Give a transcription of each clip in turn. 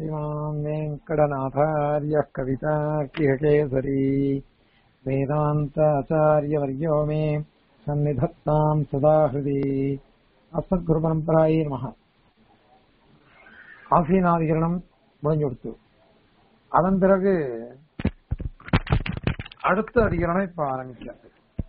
श्रीमान् वेङ्कटनाथार्यः कवितार्किहकेसरी वेदान्ताचार्यवर्यो मे सन्निधत्ताम् सदा हृदि அஸ்மத்குருபரம்பராயே நமக ஆசீனாதிகரணம் முடிஞ்சு கொடுத்து அதன் பிறகு அடுத்த அதிகரணம் இப்ப ஆரம்பிக்கிறது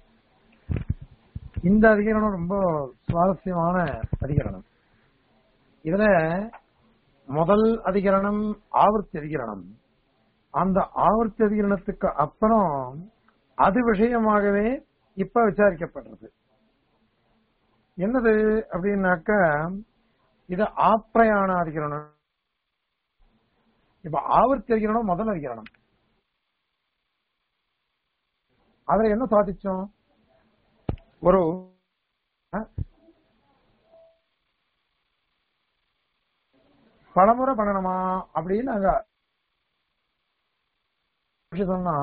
இந்த அதிகரணம் ரொம்ப சுவாரஸ்யமான அதிகரணம் இதுல முதல் அதிகரணம் ஆவர்த்தி அதிகரணம் அந்த ஆவர்த்தி அதிகரணத்துக்கு அப்புறம் அது விஷயமாகவே இப்ப விசாரிக்கப்படுறது என்னது அப்படின்னாக்க இது ஆப்ரயாண அதிகரணம் இப்ப ஆவர்த்தி அதிகரணம் முதல் அதிகரணம் அதுல என்ன சாதிச்சோம் ஒரு பலமுறை பண்ணணுமா அப்படின்னு நாங்க சொன்னா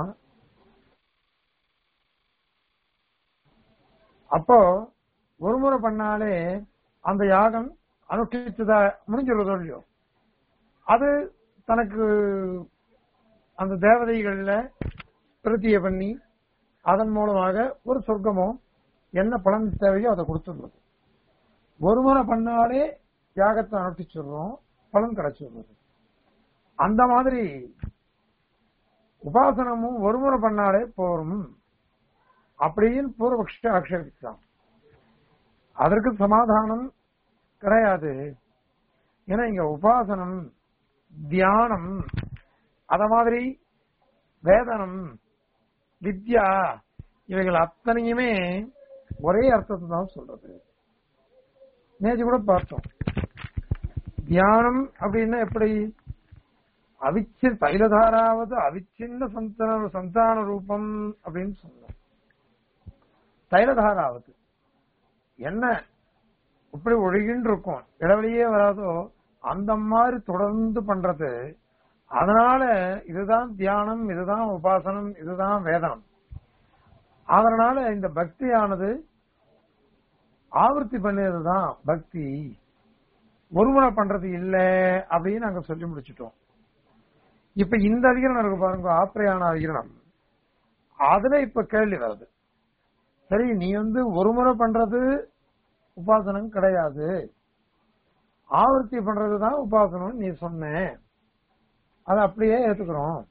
அப்போ ஒரு முறை பண்ணாலே அந்த யாகம் அனுஷ்டிச்சதா முடிஞ்சிருதோ இல்லையோ அது தனக்கு அந்த தேவதைகள்ல பிரத்திய பண்ணி அதன் மூலமாக ஒரு சொர்க்கமோ என்ன பலன் தேவையோ அதை கொடுத்துடுறது ஒரு முறை பண்ணாலே யாகத்தை அனுஷ்டிச்சிடுறோம் பலன் கிடைச்சிடுறது அந்த மாதிரி உபாசனமும் ஒரு முறை பண்ணாலே போரும் அப்படின்னு பூர்வபக்ஷ ஆட்சேபிச்சான் அதற்கு சமாதானம் கிடையாது ஏன்னா இங்க உபாசனம் தியானம் அத மாதிரி வேதனம் வித்யா இவைகள் அத்தனையுமே ஒரே அர்த்தத்தை தான் சொல்றது நேற்று கூட பார்த்தோம் தியானம் அப்படின்னா எப்படி அவிச்சி தைலதாராவது அவிச்சின்ன சந்தான சந்தான ரூபம் அப்படின்னு சொன்னோம் தைலதாராவது என்ன இப்படி ஒழுகின்னு இருக்கும் இடைவெளியே வராதோ அந்த மாதிரி தொடர்ந்து பண்றது அதனால இதுதான் தியானம் இதுதான் உபாசனம் இதுதான் வேதனம் அதனால இந்த பக்தியானது ஆவர்த்தி பண்ணதுதான் பக்தி ஒருமுறை பண்றது இல்ல அப்படின்னு நாங்க சொல்லி முடிச்சிட்டோம் இப்ப இந்த அதிகரணம் இருக்கு பாருங்க ஆப்பிரையான அதிகரணம் அதுல இப்ப கேள்வி வருது சரி நீ வந்து ஒரு முறை பண்றது உபாசனம் கிடையாது ஆவர்த்தி பண்றதுதான் உபாசனம் நீ சொன்ன அதை அப்படியே ஏத்துக்கிறோம்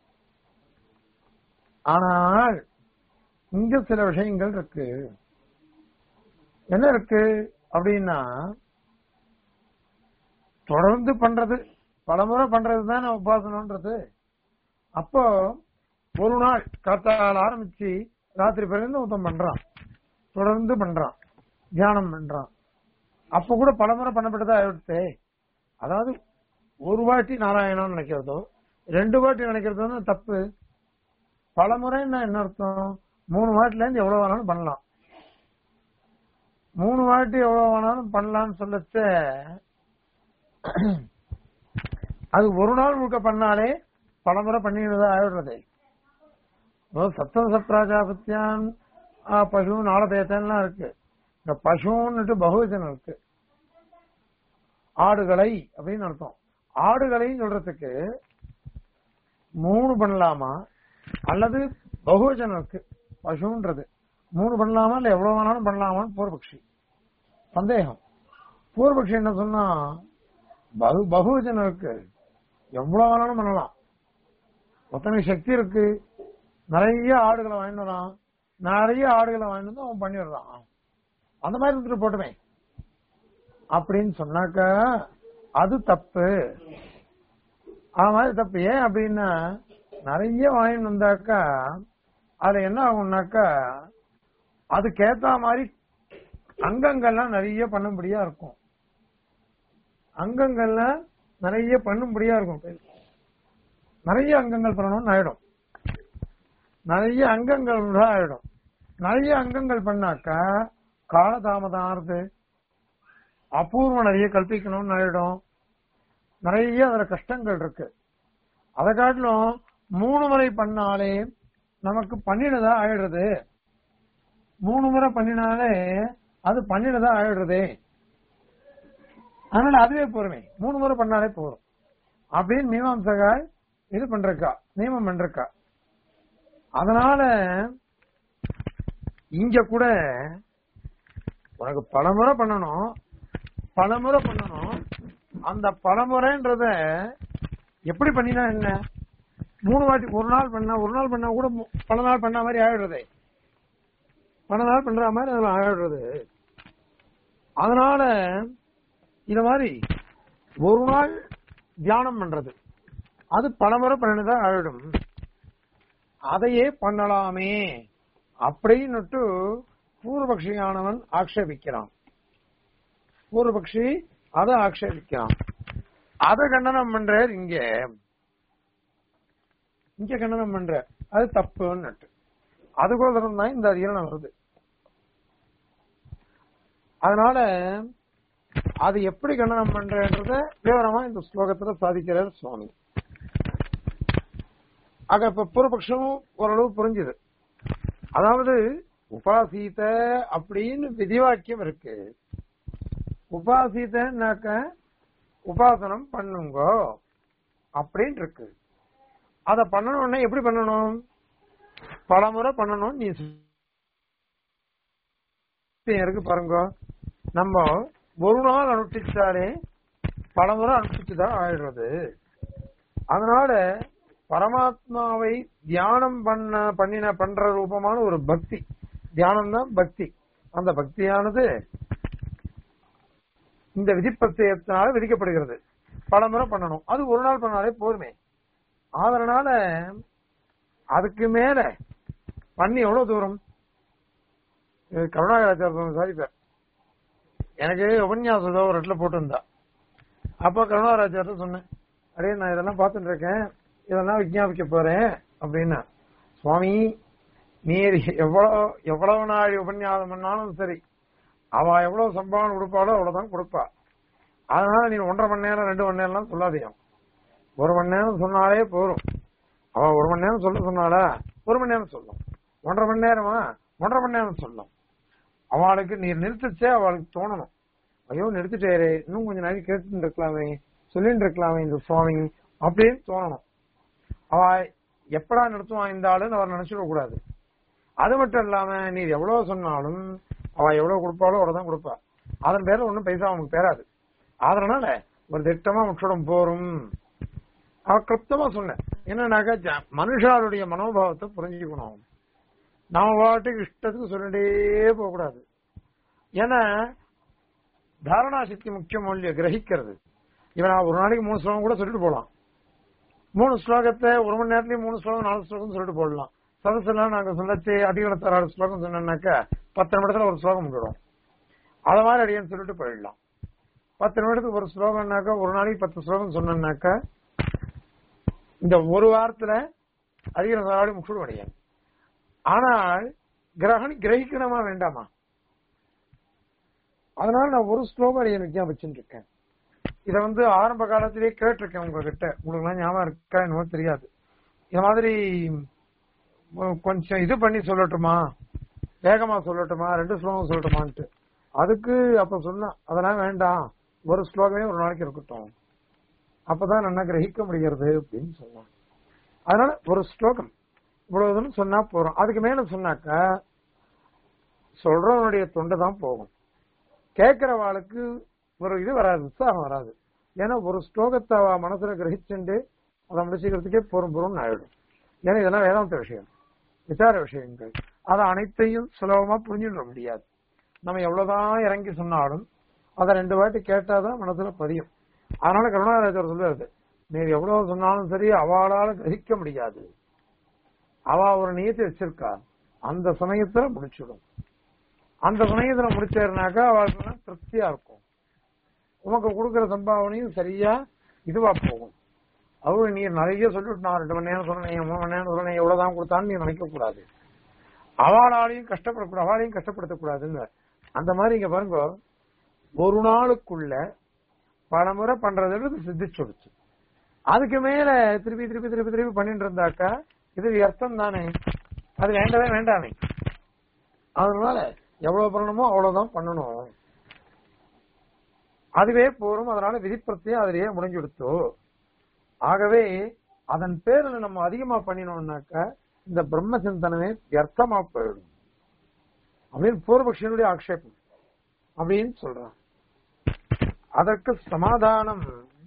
ஆனால் இங்க சில விஷயங்கள் இருக்கு என்ன இருக்கு அப்படின்னா தொடர்ந்து பண்றது பலமுறை பண்றது தான் உபாசனம்ன்றது அப்போ ஒரு நாள் காத்தால் ஆரம்பிச்சு ராத்திரி பிறகு ஒருத்தன் பண்றான் தொடர்ந்து பண்றான் தியானம் பண்றான் அப்ப கூட பலமுறை பண்ணப்பட்டதா ஆயிடுச்சு அதாவது ஒரு வாட்டி நாராயணம் நினைக்கிறதோ ரெண்டு வாட்டி நினைக்கிறதோ தப்பு பல முறைன்னா என்ன அர்த்தம் மூணு வாட்டில இருந்து எவ்வளவு வேணாலும் பண்ணலாம் மூணு வாட்டி எவ்வளவு வேணாலும் பண்ணலாம்னு சொல்லச்ச அது ஒரு நாள் முழுக்க பண்ணாலே பலமுறை பண்ணிடுறதா ஆயிடுறது சப்தம் சப்ராஜாபத்தியான் பசு நாளபேத்தன்லாம் இருக்கு இந்த பசுன்னுட்டு பகுவச்சனம் இருக்கு ஆடுகளை அப்படின்னு அர்த்தம் ஆடுகளையும் சொல்றதுக்கு மூணு பண்ணலாமா அல்லது பகுவச்சனம் இருக்கு பசுன்றது மூணு பண்ணலாமா இல்ல எவ்வளவு வேணாலும் பண்ணலாமான்னு பூர்வபக்ஷி சந்தேகம் பூர்வபக்ஷி என்ன சொன்னா பகு பகுவச்சனம் இருக்கு எவ்வளவு வேணாலும் பண்ணலாம் ஒருத்தனுக்கு சக்தி இருக்கு நிறைய ஆடுகளை வாங்கிட்டு வரான் நிறைய ஆடுகளை வாங்கிட்டு வந்து அவன் பண்ணிடுறான் அந்த மாதிரி இருந்துட்டு போட்டுமே அப்படின்னு சொன்னாக்க அது தப்பு அது மாதிரி தப்பு ஏன் அப்படின்னா நிறைய வாங்கிட்டு வந்தாக்கா அதுல என்ன ஆகும்னாக்கா அதுக்கேத்த மாதிரி அங்கங்கள்லாம் நிறைய பண்ணும்படியா இருக்கும் அங்கங்கள்லாம் நிறைய பண்ணும்படியா இருக்கும் நிறைய அங்கங்கள் பண்ணணும்னு ஆயிடும் நிறைய அங்கங்கள் ஆயிடும் நிறைய அங்கங்கள் பண்ணாக்கா காலதாமதம் ஆறுது அபூர்வம் நிறைய கல்பிக்கணும்னு ஆயிடும் நிறைய அதுல கஷ்டங்கள் இருக்கு அதை காட்டிலும் மூணு முறை பண்ணாலே நமக்கு பண்ணினதா ஆயிடுறது மூணு முறை பண்ணினாலே அது பண்ணினதா ஆயிடுறது அதனால அதுவே போருமே மூணு முறை பண்ணாலே போதும் அப்படின்னு மீமாம்சகாய் இது பண்றக்கா நியமம் பண்றக்கா அதனால இங்க கூட உனக்கு பலமுறை பண்ணணும் பலமுறை பண்ணணும் அந்த பலமுறைன்றத எப்படி பண்ணினா என்ன மூணு வாட்டி ஒரு நாள் பண்ணா ஒரு நாள் பண்ணா கூட மு- பல நாள் பண்ண மாதிரி ஆயிடுறதே பல நாள் பண்ற மாதிரி அதுல ஆயிடுறது அதனால இத மாதிரி ஒரு நாள் தியானம் பண்றது அது பலமுறை பண்ணினதா ஆயிடும் அதையே பண்ணலாமே அப்படின்னுட்டு பூர்வபக்ஷியானவன் ஆக்ஷேபிக்கிறான் பூர்வபக்ஷி அதை ஆக்ஷேபிக்கிறான் அதை கண்டனம் பண்றார் இங்க இங்க கண்டனம் பண்ற அது தப்புன்னுட்டு அதுக்கோசரம் தான் இந்த அதிகரணம் வருது அதனால அது எப்படி கண்டனம் பண்றன்றத விவரமா இந்த ஸ்லோகத்துல சாதிக்கிறார் சுவாமி ஆக இப்ப பூர்வபக்ஷமும் ஓரளவு புரிஞ்சுது அதாவது உபாசீத அப்படின்னு விதிவாக்கியம் இருக்கு உபாசீதன்னாக்க உபாசனம் பண்ணுங்க அப்படின்னு இருக்கு அத பண்ணணும்னா எப்படி பண்ணணும் பலமுறை பண்ணணும் நீ சொ- இருக்கு பாருங்க நம்ம ஒரு நாள் அனுஷ்டிச்சாலே பலமுறை அனுஷ்டிச்சுதான் ஆயிடுறது அதனால பரமாத்மாவை தியானம் பண்ண பண்ணின பண்ற ரூபமான ஒரு பக்தி தியானம் தான் பக்தி அந்த பக்தியானது இந்த விதிப்பத்தியத்தினால விதிக்கப்படுகிறது பலமுறை பண்ணணும் அது ஒரு நாள் பண்ணாலே போதுமே அதனால அதுக்கு மேல பண்ணி எவ்வளவு தூரம் இது கருணாகராச்சார சாதிப்பார் எனக்கு உபன்யாசம் ஏதோ ஒரு இடத்துல போட்டிருந்தா அப்ப கருணாகராச்சாரத்தை சொன்னேன் அடே நான் இதெல்லாம் பார்த்துட்டு இருக்கேன் இதெல்லாம் விஞ்ஞாபிக்க போறேன் அப்படின்னா சுவாமி நீர் எவ்வளவு எவ்வளவு நாள் உபன்யாசம் பண்ணாலும் சரி அவ எவ்வளவு சம்பாவனை கொடுப்பாளோ அவ்வளவுதான் கொடுப்பா அதனால நீ ஒன்றரை மணி நேரம் ரெண்டு மணி நேரம்லாம் சொல்லாதீங்க ஒரு மணி நேரம் சொன்னாலே போதும் அவ ஒரு மணி நேரம் சொல்ல சொன்னாளா ஒரு மணி நேரம் சொல்லும் ஒன்றரை மணி நேரமா ஒன்றரை மணி நேரம் சொல்லும் அவளுக்கு நீர் நிறுத்திச்சே அவளுக்கு தோணணும் ஐயோ நிறுத்திட்டேரு இன்னும் கொஞ்ச நாளைக்கு கேட்டுட்டு இருக்கலாமே சொல்லிட்டு இருக்கலாமே இந்த சுவாமி அப்படின்னு தோணணும் அவ எப்படா நிறுத்துவான் இந்த ஆளுன்னு அவர் நினைச்சிட கூடாது அது மட்டும் இல்லாம நீர் எவ்வளவு சொன்னாலும் அவ எவ்வளவு கொடுப்பாளோ அவ்வளவுதான் கொடுப்பா அதன் பேர்ல ஒண்ணும் பைசா அவனுக்கு பேராது அதனால ஒரு திட்டமா முற்றிடம் போரும் அவ கிருப்தமா சொன்னேன் என்னன்னாக்கா ஜ- மனுஷாருடைய மனோபாவத்தை புரிஞ்சுக்கணும் நாம பாட்டுக்கு இஷ்டத்துக்கு சொல்லிட்டே போக கூடாது ஏன்னா தாரணா சக்தி முக்கிய மொழிய கிரகிக்கிறது இவன் நான் ஒரு நாளைக்கு மூணு ஸ்லோகம் கூட சொல்லிட்டு போலாம் மூணு ஸ்லோகத்தை ஒரு மணி நேரத்துலயும் மூணு ஸ்லோகம் நாலு ஸ்லோகம் சொல்லிட்டு போடலாம் சதசெல்லாம் நாங்க சொல்லச்சு அடிகளத்தாறு ஆறு ஸ்லோகம் சொன்னோம்னாக்கா பத்து நிமிடத்துல ஒரு ஸ்லோகம் முடிடும் அத மாதிரி அடியன்னு சொல்லிட்டு போயிடலாம் பத்து நிமிடத்துக்கு ஒரு ஸ்லோகம்னாக்கா ஒரு நாளைக்கு பத்து ஸ்லோகம் சொன்னோம்னாக்கா இந்த ஒரு வாரத்துல அதிக நாளாடி முக்கியம் அடையாது ஆனால் கிரகணி கிரகிக்கணுமா வேண்டாமா அதனால நான் ஒரு ஸ்லோகம் அடியன் விஞ்ஞாபிச்சுட்டு இருக்கேன் இத வந்து ஆரம்ப காலத்திலேயே கேட்டிருக்கேன் உங்ககிட்ட உங்களுக்கு எல்லாம் ஞாபகம் இருக்கா என்னவோ தெரியாது இந்த மாதிரி உம், கொஞ்சம் இது பண்ணி சொல்லட்டுமா வேகமா சொல்லட்டுமா ரெண்டு ஸ்லோகம் சொல்லட்டுமான்ட்டு அதுக்கு அப்ப சொன்னா அதெல்லாம் வேண்டாம் ஒரு ஸ்லோகமே ஒரு நாளைக்கு இருக்கட்டும் அப்பதான் நல்லா கிரகிக்க முடிகிறது அப்படின்னு சொன்னான் அதனால ஒரு ஸ்லோகம் இவ்வளவுன்னு சொன்னா போறோம் அதுக்கு மேல சொன்னாக்கா சொல்றவனுடைய தொண்டை தான் போகும் கேட்கிறவாளுக்கு ஒரு இது வராது உற்சாகம் வராது ஏன்னா ஒரு ஸ்லோகத்தை அவ மனசுல கிரகிச்சுண்டு அதை முடிச்சுக்கிறதுக்கே போரும் போரும் ஆயிடும் ஏன்னா இதெல்லாம் வேதாந்த விஷயம் விசார விஷயங்கள் அதை அனைத்தையும் சுலபமா புரிஞ்சுட முடியாது நம்ம எவ்வளவுதான் இறங்கி சொன்னாலும் அதை ரெண்டு வாட்டி கேட்டாதான் மனசுல பதியும் அதனால கருணாராஜர் சொல்றாரு நீ எவ்வளவு சொன்னாலும் சரி அவளால கிரகிக்க முடியாது அவ ஒரு நியத்தை வச்சிருக்கா அந்த சமயத்துல முடிச்சிடும் அந்த சமயத்துல முடிச்சாருனாக்கா அவளுக்கு திருப்தியா இருக்கும் உனக்கு கொடுக்கிற சம்பாவனையும் சரியா இதுவா போகும் அவரு நீ நிறைய சொல்லிட்டு நான் ரெண்டு மணி நேரம் சொன்னேன் மூணு மணி நேரம் சொன்னேன் எவ்வளவுதான் கொடுத்தான்னு நீ நினைக்க கூடாது அவளாலையும் கஷ்டப்படக்கூடாது அவளையும் கஷ்டப்படுத்தக்கூடாதுன்னு அந்த மாதிரி இங்க பாருங்க ஒரு நாளுக்குள்ள பல முறை பண்றதுன்றது சித்திச்சுடுச்சு அதுக்கு மேல திருப்பி திருப்பி திருப்பி திருப்பி பண்ணிட்டு இருந்தாக்கா இது வியர்த்தம் தானே அது வேண்டவே வேண்டாமே அதனால எவ்வளவு பண்ணணுமோ அவ்வளவுதான் பண்ணணும் அதுவே போரும் அதனால விதிப்பிரத்தியம் அதிலேயே முடிஞ்சு கொடுத்தோ ஆகவே அதன் பேர்ல நம்ம அதிகமா பண்ணினோம்னாக்க இந்த பிரம்ம சிந்தனமே வியர்த்தமா போயிடும் அப்படின்னு பூர்வபக்ஷனுடைய ஆக்ஷேபம் அப்படின்னு சொல்றான் அதற்கு சமாதானம்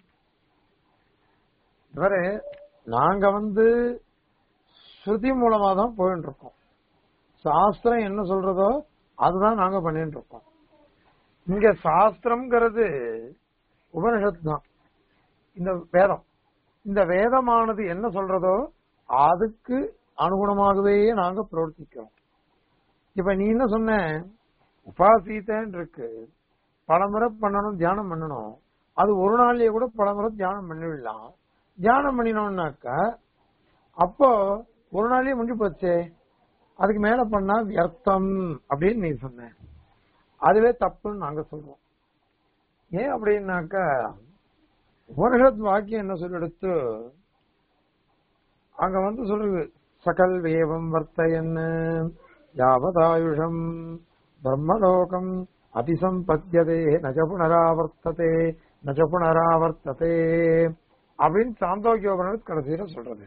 இவரு நாங்க வந்து ஸ்ருதி மூலமா தான் போயிட்டு இருக்கோம் சாஸ்திரம் என்ன சொல்றதோ அதுதான் நாங்க பண்ணிட்டு இருக்கோம் இங்க சாஸ்திரம்ங்கிறது உபனிஷத் தான் இந்த வேதம் இந்த வேதமானது என்ன சொல்றதோ அதுக்கு அனுகுணமாகவே நாங்க பிரவர்த்திக்கிறோம் இப்ப நீ என்ன சொன்ன உபாசீத்தன்னு இருக்கு பலமுறை பண்ணணும் தியானம் பண்ணணும் அது ஒரு நாள்லயே கூட பலமுறை தியானம் பண்ணிவிடலாம் தியானம் பண்ணினோம்னாக்கா அப்போ ஒரு நாள்லயே முடிஞ்சு போச்சே அதுக்கு மேல பண்ணா வியர்த்தம் அப்படின்னு நீ சொன்ன அதுவே தப்புன்னு நாங்க சொல்றோம் ஏன் அப்படின்னாக்கா உபனிஷத் வாக்கியம் என்ன சொல்லிடுத்து அங்க வந்து சொல்றது சகல் வேவம் வர்த்தயன்னு யாவதாயுஷம் பிரம்மலோகம் அபிசம்பத்தியதே நஜ புனராவர்த்ததே நஜ புனராவர்த்ததே அப்படின்னு சாந்தோக்கியோபனிஷத் கடைசியில சொல்றது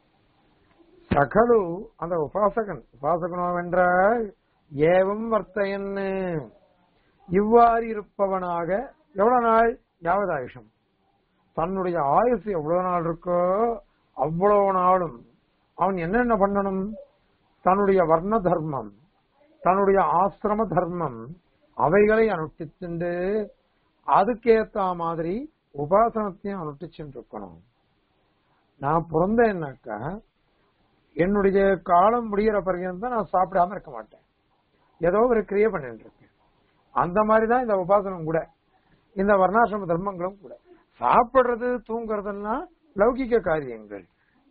சகலு அந்த உபாசகன் உபாசகனோ வென்றால் ஏவம் வர்த்தையன்னு இவ்வாறு இருப்பவனாக எவ்வளவு நாள் யாவதாயுஷம் தன்னுடைய ஆயுசு எவ்வளவு நாள் இருக்கோ அவ்வளவு நாளும் அவன் என்னென்ன பண்ணணும் தன்னுடைய வர்ண தர்மம் தன்னுடைய ஆசிரம தர்மம் அவைகளை அனுஷ்டிச்சுண்டு அதுக்கேத்த மாதிரி உபாசனத்தையும் அனுஷ்டிச்சுட்டு இருக்கணும் நான் பிறந்தேன்னாக்கா என்னுடைய காலம் முடிகிற பர்யந்தம் நான் சாப்பிடாம இருக்க மாட்டேன் ஏதோ ஒரு கிரியை பண்ணிட்டு இருக்கேன் அந்த மாதிரிதான் இந்த உபாசனம் கூட இந்த வர்ணாசிரம தர்மங்களும் கூட சாப்பிடுறது தூங்குறதெல்லாம் லௌகிக காரியங்கள்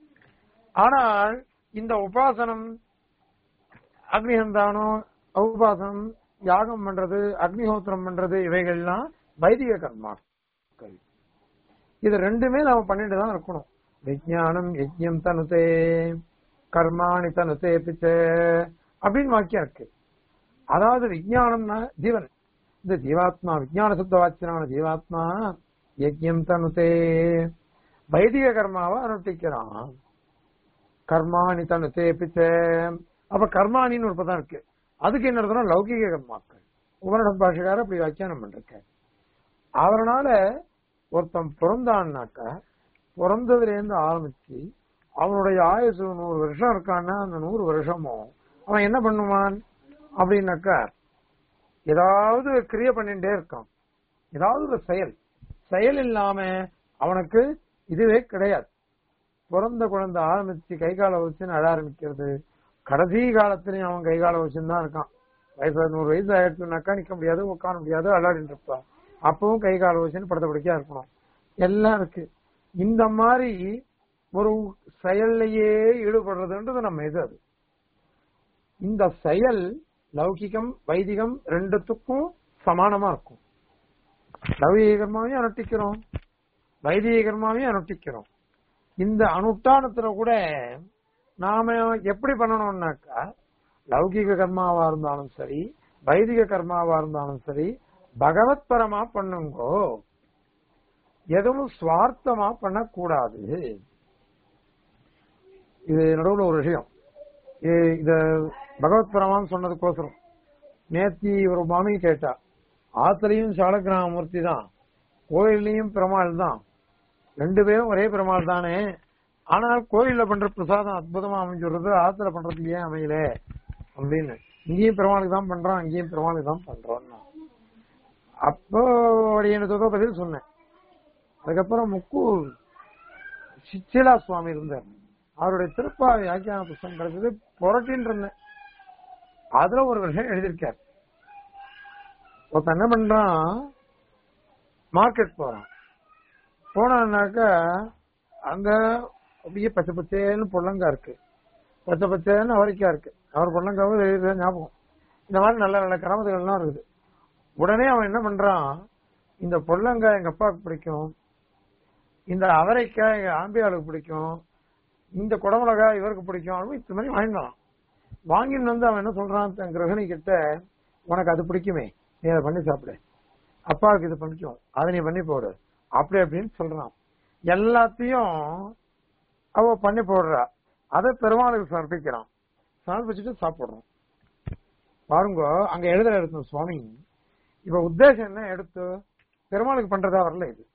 ஆனால் இந்த உபாசனம் அக்னிஹந்தானம் உபாசனம் யாகம் பண்றது அக்னிஹோத்திரம் பண்றது இவைகள்லாம் வைதிக கர்மாக்கள் இது ரெண்டுமே நாம பண்ணிட்டு தான் இருக்கணும் விஜயானம் யஜ்யம் தனுதே கர்மாணி தனுதே பிச்ச அப்படின்னு வாக்கியம் இருக்கு அதாவது விஜயானம்னா ஜீவன் இந்த ஜீவாத்மா விஜயான சுத்த வாச்சியனான ஜீவாத்மா யஜ்யம் தனுதே வைதிக கர்மாவை அனுஷ்டிக்கிறான் கர்மாணி தனுதே பிச்ச அப்ப கர்மானின்னு ஒரு பதம் இருக்கு அதுக்கு என்ன அர்த்தம்னா லௌகிக கர்மாக்கள் உபனிட பாஷகார அப்படி வியாக்கியானம் பண்றக்க அதனால ஒருத்தன் பிறந்தான்னாக்கா பிறந்ததுல இருந்து ஆரம்பிச்சு அவனுடைய ஆயுசு நூறு வருஷம் இருக்கான்னா அந்த நூறு வருஷமும் அவன் என்ன பண்ணுவான் அப்படின்னாக்கா ஏதாவது கிரியை பண்ணிட்டே இருக்கான் ஏதாவது ஒரு செயல் செயல் இல்லாம அவனுக்கு இதுவே கிடையாது பிறந்த குழந்தை ஆரம்பிச்சு கை காலை வச்சுன்னு அழ ஆரம்பிக்கிறது கடைசி காலத்திலயும் அவன் கை காலை வச்சுன்னு தான் இருக்கான் வயசு நூறு வயசு ஆயிடுச்சுனாக்கா நிக்க முடியாது உட்கார முடியாது அல்லாடிட்டு இருப்பான் அப்பவும் கை காலை வச்சுன்னு படுத்த படிக்கா இருக்கணும் எல்லாம் இருக்கு இந்த மாதிரி ஒரு செயல்லையே ஈடுபடுறதுன்றது நம்ம இது அது இந்த செயல் லௌகிகம் வைதிகம் ரெண்டுத்துக்கும் சமானமா இருக்கும் லௌகிக கர்மாவையும் அனுஷ்டிக்கிறோம் வைதிக கர்மாவையும் அனுஷ்டிக்கிறோம் இந்த அனுஷ்டானத்துல கூட நாம எப்படி பண்ணணும்னாக்கா லௌகிக கர்மாவா இருந்தாலும் சரி வைதிக கர்மாவா இருந்தாலும் சரி பகவத் பரமா பண்ணுங்கோ எதுவும் சுவார்த்தமா பண்ணக்கூடாது இது நடுவுல ஒரு விஷயம் இ- இத பகவத் பரமான்னு சொன்னதுக்கோசரம் நேத்தி ஒரு மாமி கேட்டா ஆத்திலையும் சாலக்கிராமமூர்த்தி தான் கோயில்லையும் பெருமாள் தான் ரெண்டு பேரும் ஒரே பெருமாள் தானே ஆனால் கோயில்ல பண்ற பிரசாதம் அற்புதமா அமைஞ்சுடுறது ஆத்துல பண்றதுக்கு ஏன் அமையல அப்படின்னு இங்கேயும் பெருமாளுக்கு தான் பண்றோம் அங்கேயும் பெருமாளுக்கு தான் பண்றோம்னா அப்போ எனக்கு பதில் சொன்னேன் அதுக்கப்புறம் முக்கூர் சிச்சிலா சுவாமி இருந்தார் அவருடைய திருப்பாவை வியாக்கியான புஸ்தகம் கிடைச்சது புரட்டின்னு இருந்தேன் அதுல ஒரு விஷயம் எழுதியிருக்கார் ஒருத்தன் என்ன பண்றான் மார்க்கெட் போறான் போனான்னாக்கா அங்க அப்படியே பச்சை பச்சேன்னு பொள்ளங்கா இருக்கு பச்சை பச்சேன்னு அவரைக்கா இருக்கு அவர் பொள்ளங்காவும் எழுதுற ஞாபகம் இந்த மாதிரி நல்ல நல்ல கிராமத்துகள்லாம் இருக்குது உடனே அவன் என்ன பண்றான் இந்த பொள்ளங்காய் எங்க அப்பாவுக்கு பிடிக்கும் இந்த அவரைக்காய் எங்க ஆம்பியாளுக்கு பிடிக்கும் இந்த குடமிளகாய் இவருக்கு பிடிக்கும் அப்படின்னு இந்த மாதிரி வாங்கினான் வாங்கின்னு வந்து அவன் என்ன சொல்றான் தன் கிரகணி கிட்ட உனக்கு அது பிடிக்குமே நீ அதை பண்ணி சாப்பிடு அப்பாவுக்கு இது பிடிக்கும் அதை நீ பண்ணி போடு அப்படி அப்படின்னு சொல்றான் எல்லாத்தையும் அவ பண்ணி போடுறா அதை பெருமாளுக்கு சமர்ப்பிக்கிறான் சமர்ப்பிச்சுட்டு சாப்பிடுறோம் பாருங்க அங்க எழுதுற எடுத்த சுவாமி இப்ப உத்தேசம் என்ன எடுத்து பெருமாளுக்கு பண்றதா வரல இது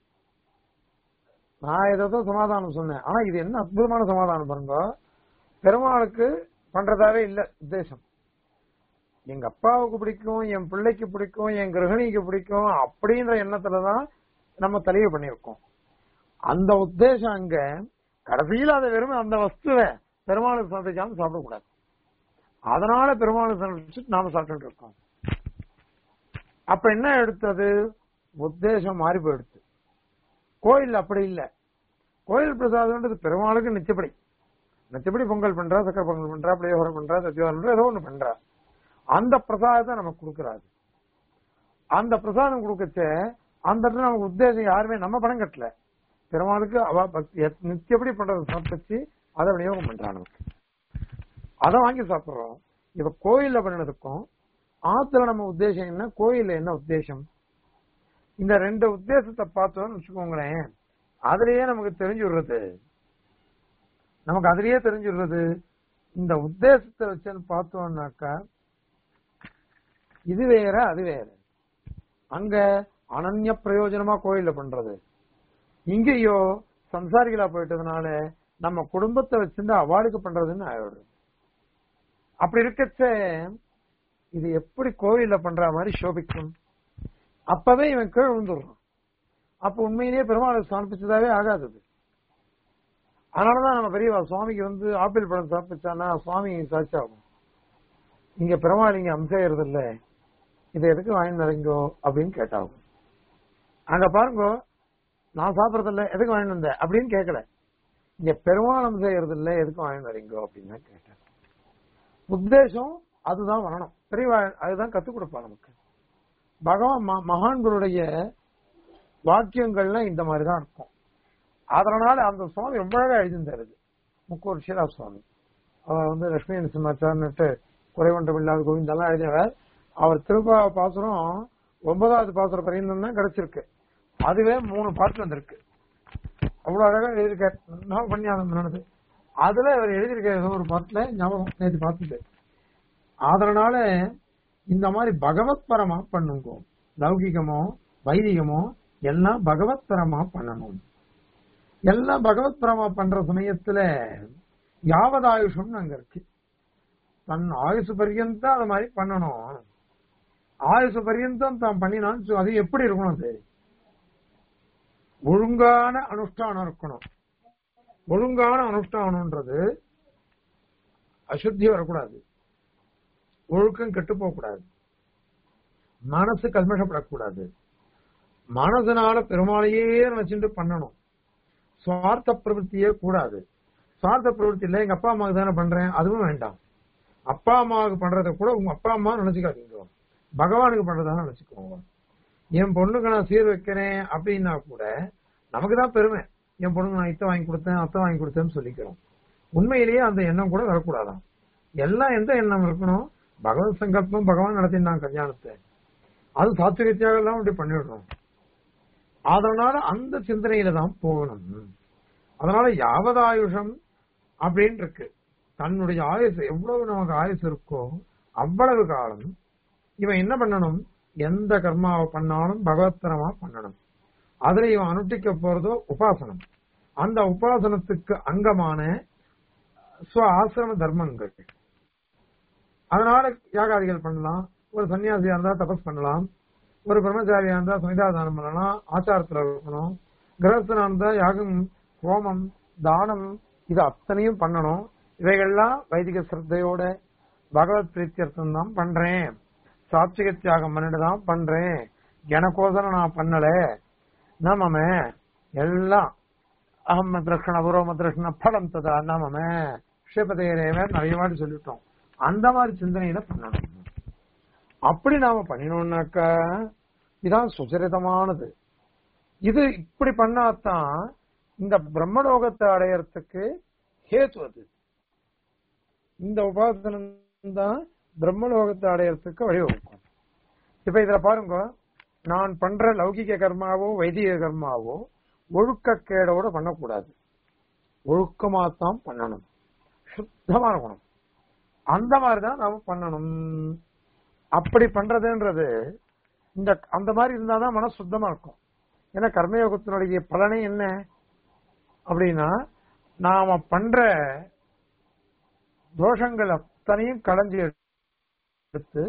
நான் ஏதோ சமாதானம் சொன்னேன் ஆனா இது என்ன அற்புதமான சமாதானம் பாருங்க பெருமாளுக்கு பண்றதாவே இல்ல உத்தேசம் எங்க அப்பாவுக்கு பிடிக்கும் என் பிள்ளைக்கு பிடிக்கும் என் கிரகணிக்கு பிடிக்கும் அப்படின்ற எண்ணத்துலதான் நம்ம தலையை பண்ணியிருக்கோம் அந்த உத்தேசம் அங்க கடைசியில் அதை வெறும் அந்த வஸ்துவை பெருமாளுக்கு சமைச்சாலும் சாப்பிடக்கூடாது அதனால பெருமாளுக்கு சமைச்சு நாம சாப்பிட்டு இருக்கோம் அப்ப என்ன எடுத்தது உத்தேசம் மாறி போயிடுச்சு கோயில் அப்படி இல்ல கோயில் பிரசாதம்ன்றது பெருமாளுக்கு நிச்சயப்படி நிச்சயப்படி பொங்கல் பண்றா சக்கரை பொங்கல் பண்றா புளியோகரம் பண்றா சத்தியோகம் பண்றா ஏதோ ஒண்ணு பண்றா அந்த பிரசாதத்தை நமக்கு கொடுக்கறாரு அந்த பிரசாதம் கொடுக்கச்ச அந்த இடத்துல நமக்கு உத்தேசம் யாருமே நம்ம பணம் கட்டல பெருமாளுக்கு அவ பக்தி எத்- நித்தியப்படி பண்றதை சாப்பிட்டு அதை விநியோகம் பண்றா நமக்கு அதை வாங்கி சாப்பிடுறோம் இப்ப கோயில்ல பண்ணினதுக்கும் ஆத்துல நம்ம உத்தேசம் என்ன கோயில்ல என்ன உத்தேசம் இந்த ரெண்டு உத்தேசத்தை பார்த்தோம்னு வச்சுக்கோங்களேன் அதுலயே நமக்கு தெரிஞ்சுடுறது நமக்கு அதுலயே தெரிஞ்சுடுறது இந்த உத்தேசத்தை வச்சுன்னு பார்த்தோம்னாக்கா இது வேற அது வேற அங்க அனன்ய பிரயோஜனமா கோயில்ல பண்றது இங்கேயோ சம்சாரிகளா போயிட்டதுனால நம்ம குடும்பத்தை வச்சிருந்து அவாளுக்கு பண்றதுன்னு ஆயிடுது அப்படி இருக்கச்ச இது எப்படி கோயில்ல பண்ற மாதிரி சோபிக்கும் அப்பவே இவன் கீழ் விழுந்துடுறான் அப்ப உண்மையிலேயே பெருமாளுக்கு சமர்ப்பிச்சதாவே ஆகாது அது. அதனாலதான் நம்ம பெரியவா சுவாமிக்கு வந்து ஆப்பிள் பழம் சமர்ப்பிச்சானா சுவாமி சாட்சியாகும் இங்க பெருமாள் இங்க அம்சையறது இல்ல இதை எதுக்கு வாங்கி வரீங்கோ அப்படின்னு கேட்டாகும் அங்க பாருங்க நான் சாப்பிடறது இல்ல எதுக்கு வாங்கிட்டு வந்த அப்படின்னு கேட்கல இங்க பெருமாள் செய்யறது இல்ல எதுக்கு வாங்கி வரீங்கோ அப்படின்னு தான் கேட்டேன் உத்தேசம் அதுதான் வரணும் பெரியவா அதுதான் கத்துக் கொடுப்பா நமக்கு பகவான் ம- மகான்களுடைய வாக்கியங்கள்லாம் இந்த மாதிரி தான் இருக்கும் அதனால அந்த சுவாமி ரொம்ப அழகா எழுதியிருந்தாரு முக்கூர் ஷீலா சுவாமி அவர் வந்து லட்சுமி நரசிம்மாச்சார்னுட்டு குறைவன்றம் இல்லாத கோவிந்தெல்லாம் எழுதினவர் அவர் திருப்பா பாசுரம் ஒன்பதாவது பாசுரம் பரிந்தம் தான் கிடைச்சிருக்கு அதுவே மூணு பாட்டு வந்திருக்கு அவ்வளவு அழகா எழுதியிருக்காரு நான் பண்ணியாதம் நடந்தது அதுல அவர் எழுதியிருக்க ஏதோ ஒரு பாட்டுல ஞாபகம் நேற்று பார்த்துட்டு அதனால இந்த மாதிரி பகவத் பரமா பண்ணுங்க லௌகிகமோ வைதிகமோ எல்லாம் பகவத் பரமா பண்ணணும் எல்லாம் பகவத் பரமா பண்ற சமயத்துல யாவது ஆயுஷம்னு அங்க இருக்கு தன் ஆயுசு பர்யந்தம் அது மாதிரி பண்ணணும் ஆயுசு பர்யந்தம் தான் பண்ணினான்னு சொ- அது எப்படி இருக்கணும் அது ஒழுங்கான அனுஷ்டானம் இருக்கணும் ஒழுங்கான அனுஷ்டானம்ன்றது அசுத்தி வரக்கூடாது ஒழுக்கம் கெட்டு போகக்கூடாது மனசு கல்மஷப்படக்கூடாது மனசனால பெருமாளையே நினைச்சுட்டு பண்ணணும் சுவார்த்த பிரவൃத்தியே கூடாது சுவார்த்த பிரவൃத்தி இல்ல எங்க அப்பா அம்மாவுக்கு தானே பண்றேன் அதுவும் வேண்டாம் அப்பா அம்மாவுக்கு பண்றதை கூட உங்க அப்பா அம்மா நினைச்சுக்காதீங்க பகவானுக்கு பண்றதா நினைச்சுக்கோங்க என் பொண்ணுக்கு நான் சீர் வைக்கிறேன் அப்படின்னா கூட நமக்கு தான் பெருமை என் பொண்ணுக்கு நான் இத்தை வாங்கி கொடுத்தேன் அத்தை வாங்கி கொடுத்தேன்னு சொல்லிக்கிறோம் உண்மையிலேயே அந்த எண்ணம் கூட வரக்கூடாதாம் எல்லாம் எந்த எண்ணம் இருக்கணும் பகவத் சங்கல்பம் பகவான் நடத்தினான் கல்யாணத்தை அது சாத்விகத்தியாக எல்லாம் அப்படி பண்ணிடுறோம் அதனால அந்த சிந்தனையில தான் போகணும் அதனால யாவது ஆயுஷம் அப்படின்னு இருக்கு தன்னுடைய ஆயுசு எவ்வளவு நமக்கு ஆயுசு இருக்கோ அவ்வளவு காலம் இவன் என்ன பண்ணணும் எந்த கர்மாவை பண்ணாலும் பகவத்தரமா பண்ணணும் அதுல இவன் அனுஷ்டிக்க போறதோ உபாசனம் அந்த உபாசனத்துக்கு அங்கமான ஸ்வ ஆசிரம தர்மங்கள் அதனால யாகாதிகள் பண்ணலாம் ஒரு சன்னியாசியா இருந்தா தபஸ் பண்ணலாம் ஒரு பிரம்மச்சாரியா இருந்தா சமிதாதானம் பண்ணலாம் ஆச்சாரத்துல இருக்கணும் கிரகஸ்தனா இருந்தா யாகம் ஹோமம் தானம் இது அத்தனையும் பண்ணணும் இவைகள்லாம் வைதிக சிரத்தையோட பகவத் பிரீத்தியர்த்தம் தான் பண்றேன் சாத்விக தியாகம் பண்ணிட்டு தான் பண்றேன் எனக்கோசரம் நான் பண்ணல நாம எல்லாம் அகம் மத்ரஷ்ண அபூர்வ மத்ரஷ்ண பலம் ததா நாம ஸ்ரீபதேரேவ நிறைய வாட்டி சொல்லிட்டோம் அந்த மாதிரி சிந்தனையில பண்ணணும் அப்படி நாம பண்ணினோம்னாக்கா இதான் சுச்சரிதமானது இது இப்படி பண்ணாதான் இந்த பிரம்மலோகத்தை அடையறதுக்கு ஹேத்து அது இந்த உபாசனம் தான் பிரம்மலோகத்தை அடையறதுக்கு வழிவகுக்கும் இப்ப இதுல பாருங்க நான் பண்ற லௌகிக கர்மாவோ வைதிக கர்மாவோ ஒழுக்கக்கேடோட பண்ணக்கூடாது ஒழுக்கமாத்தான் பண்ணணும் சுத்தமா இருக்கணும் அந்த மாதிரிதான் நாம பண்ணணும் அப்படி பண்றதுன்றது இந்த அந்த மாதிரி இருந்தாதான் மனசு சுத்தமா இருக்கும் ஏன்னா கர்மயோகத்தினுடைய பலனே என்ன அப்படின்னா நாம பண்ற தோஷங்கள் அத்தனையும் களைஞ்சி எடுத்து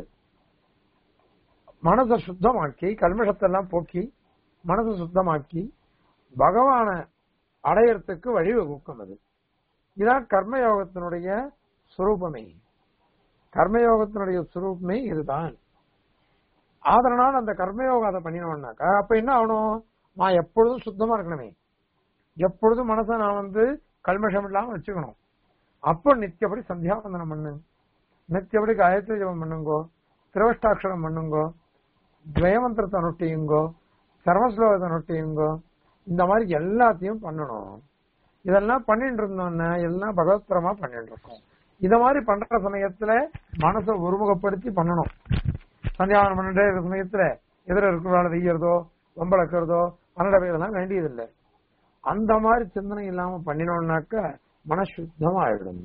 மனசை சுத்தமாக்கி கல்மஷத்தை எல்லாம் போக்கி மனசை சுத்தமாக்கி பகவான அடையறதுக்கு வழிவகுக்கும் அது இதான் கர்மயோகத்தினுடைய சுரூபமே கர்மயோகத்தினுடைய சுரூபமே இதுதான் அதனால் அந்த கர்மயோகம் அதை பண்ணினோம்னாக்கா அப்ப என்ன ஆகணும் நான் எப்பொழுதும் சுத்தமா இருக்கணுமே எப்பொழுதும் மனசை நான் வந்து கல்மஷம் இல்லாம வச்சுக்கணும் அப்போ நித்தியப்படி சந்தியாவந்தனம் பண்ணு நித்தியப்படி காயத்ரி ஜபம் பண்ணுங்கோ திருவஷ்டாட்சரம் பண்ணுங்கோ துவயமந்திரத்தை நொட்டியுங்கோ சர்வஸ்லோகத்தை நொட்டியுங்கோ இந்த மாதிரி எல்லாத்தையும் பண்ணணும் இதெல்லாம் பண்ணிட்டு இருந்தோம்னா எல்லாம் பகவத்பரமா பண்ணிட்டு இருக்கோம் இத மாதிரி பண்ற சமயத்துல மனசை ஒருமுகப்படுத்தி பண்ணணும் சந்தியாவனம் பண்ணிட்டே இருக்கிற சமயத்துல எதிர இருக்கிறால வெய்யறதோ வம்பளக்கிறதோ பன்னெண்டு இதெல்லாம் வேண்டியதில்லை அந்த மாதிரி சிந்தனை இல்லாம பண்ணினோம்னாக்க மனசுத்தமா ஆயிடும்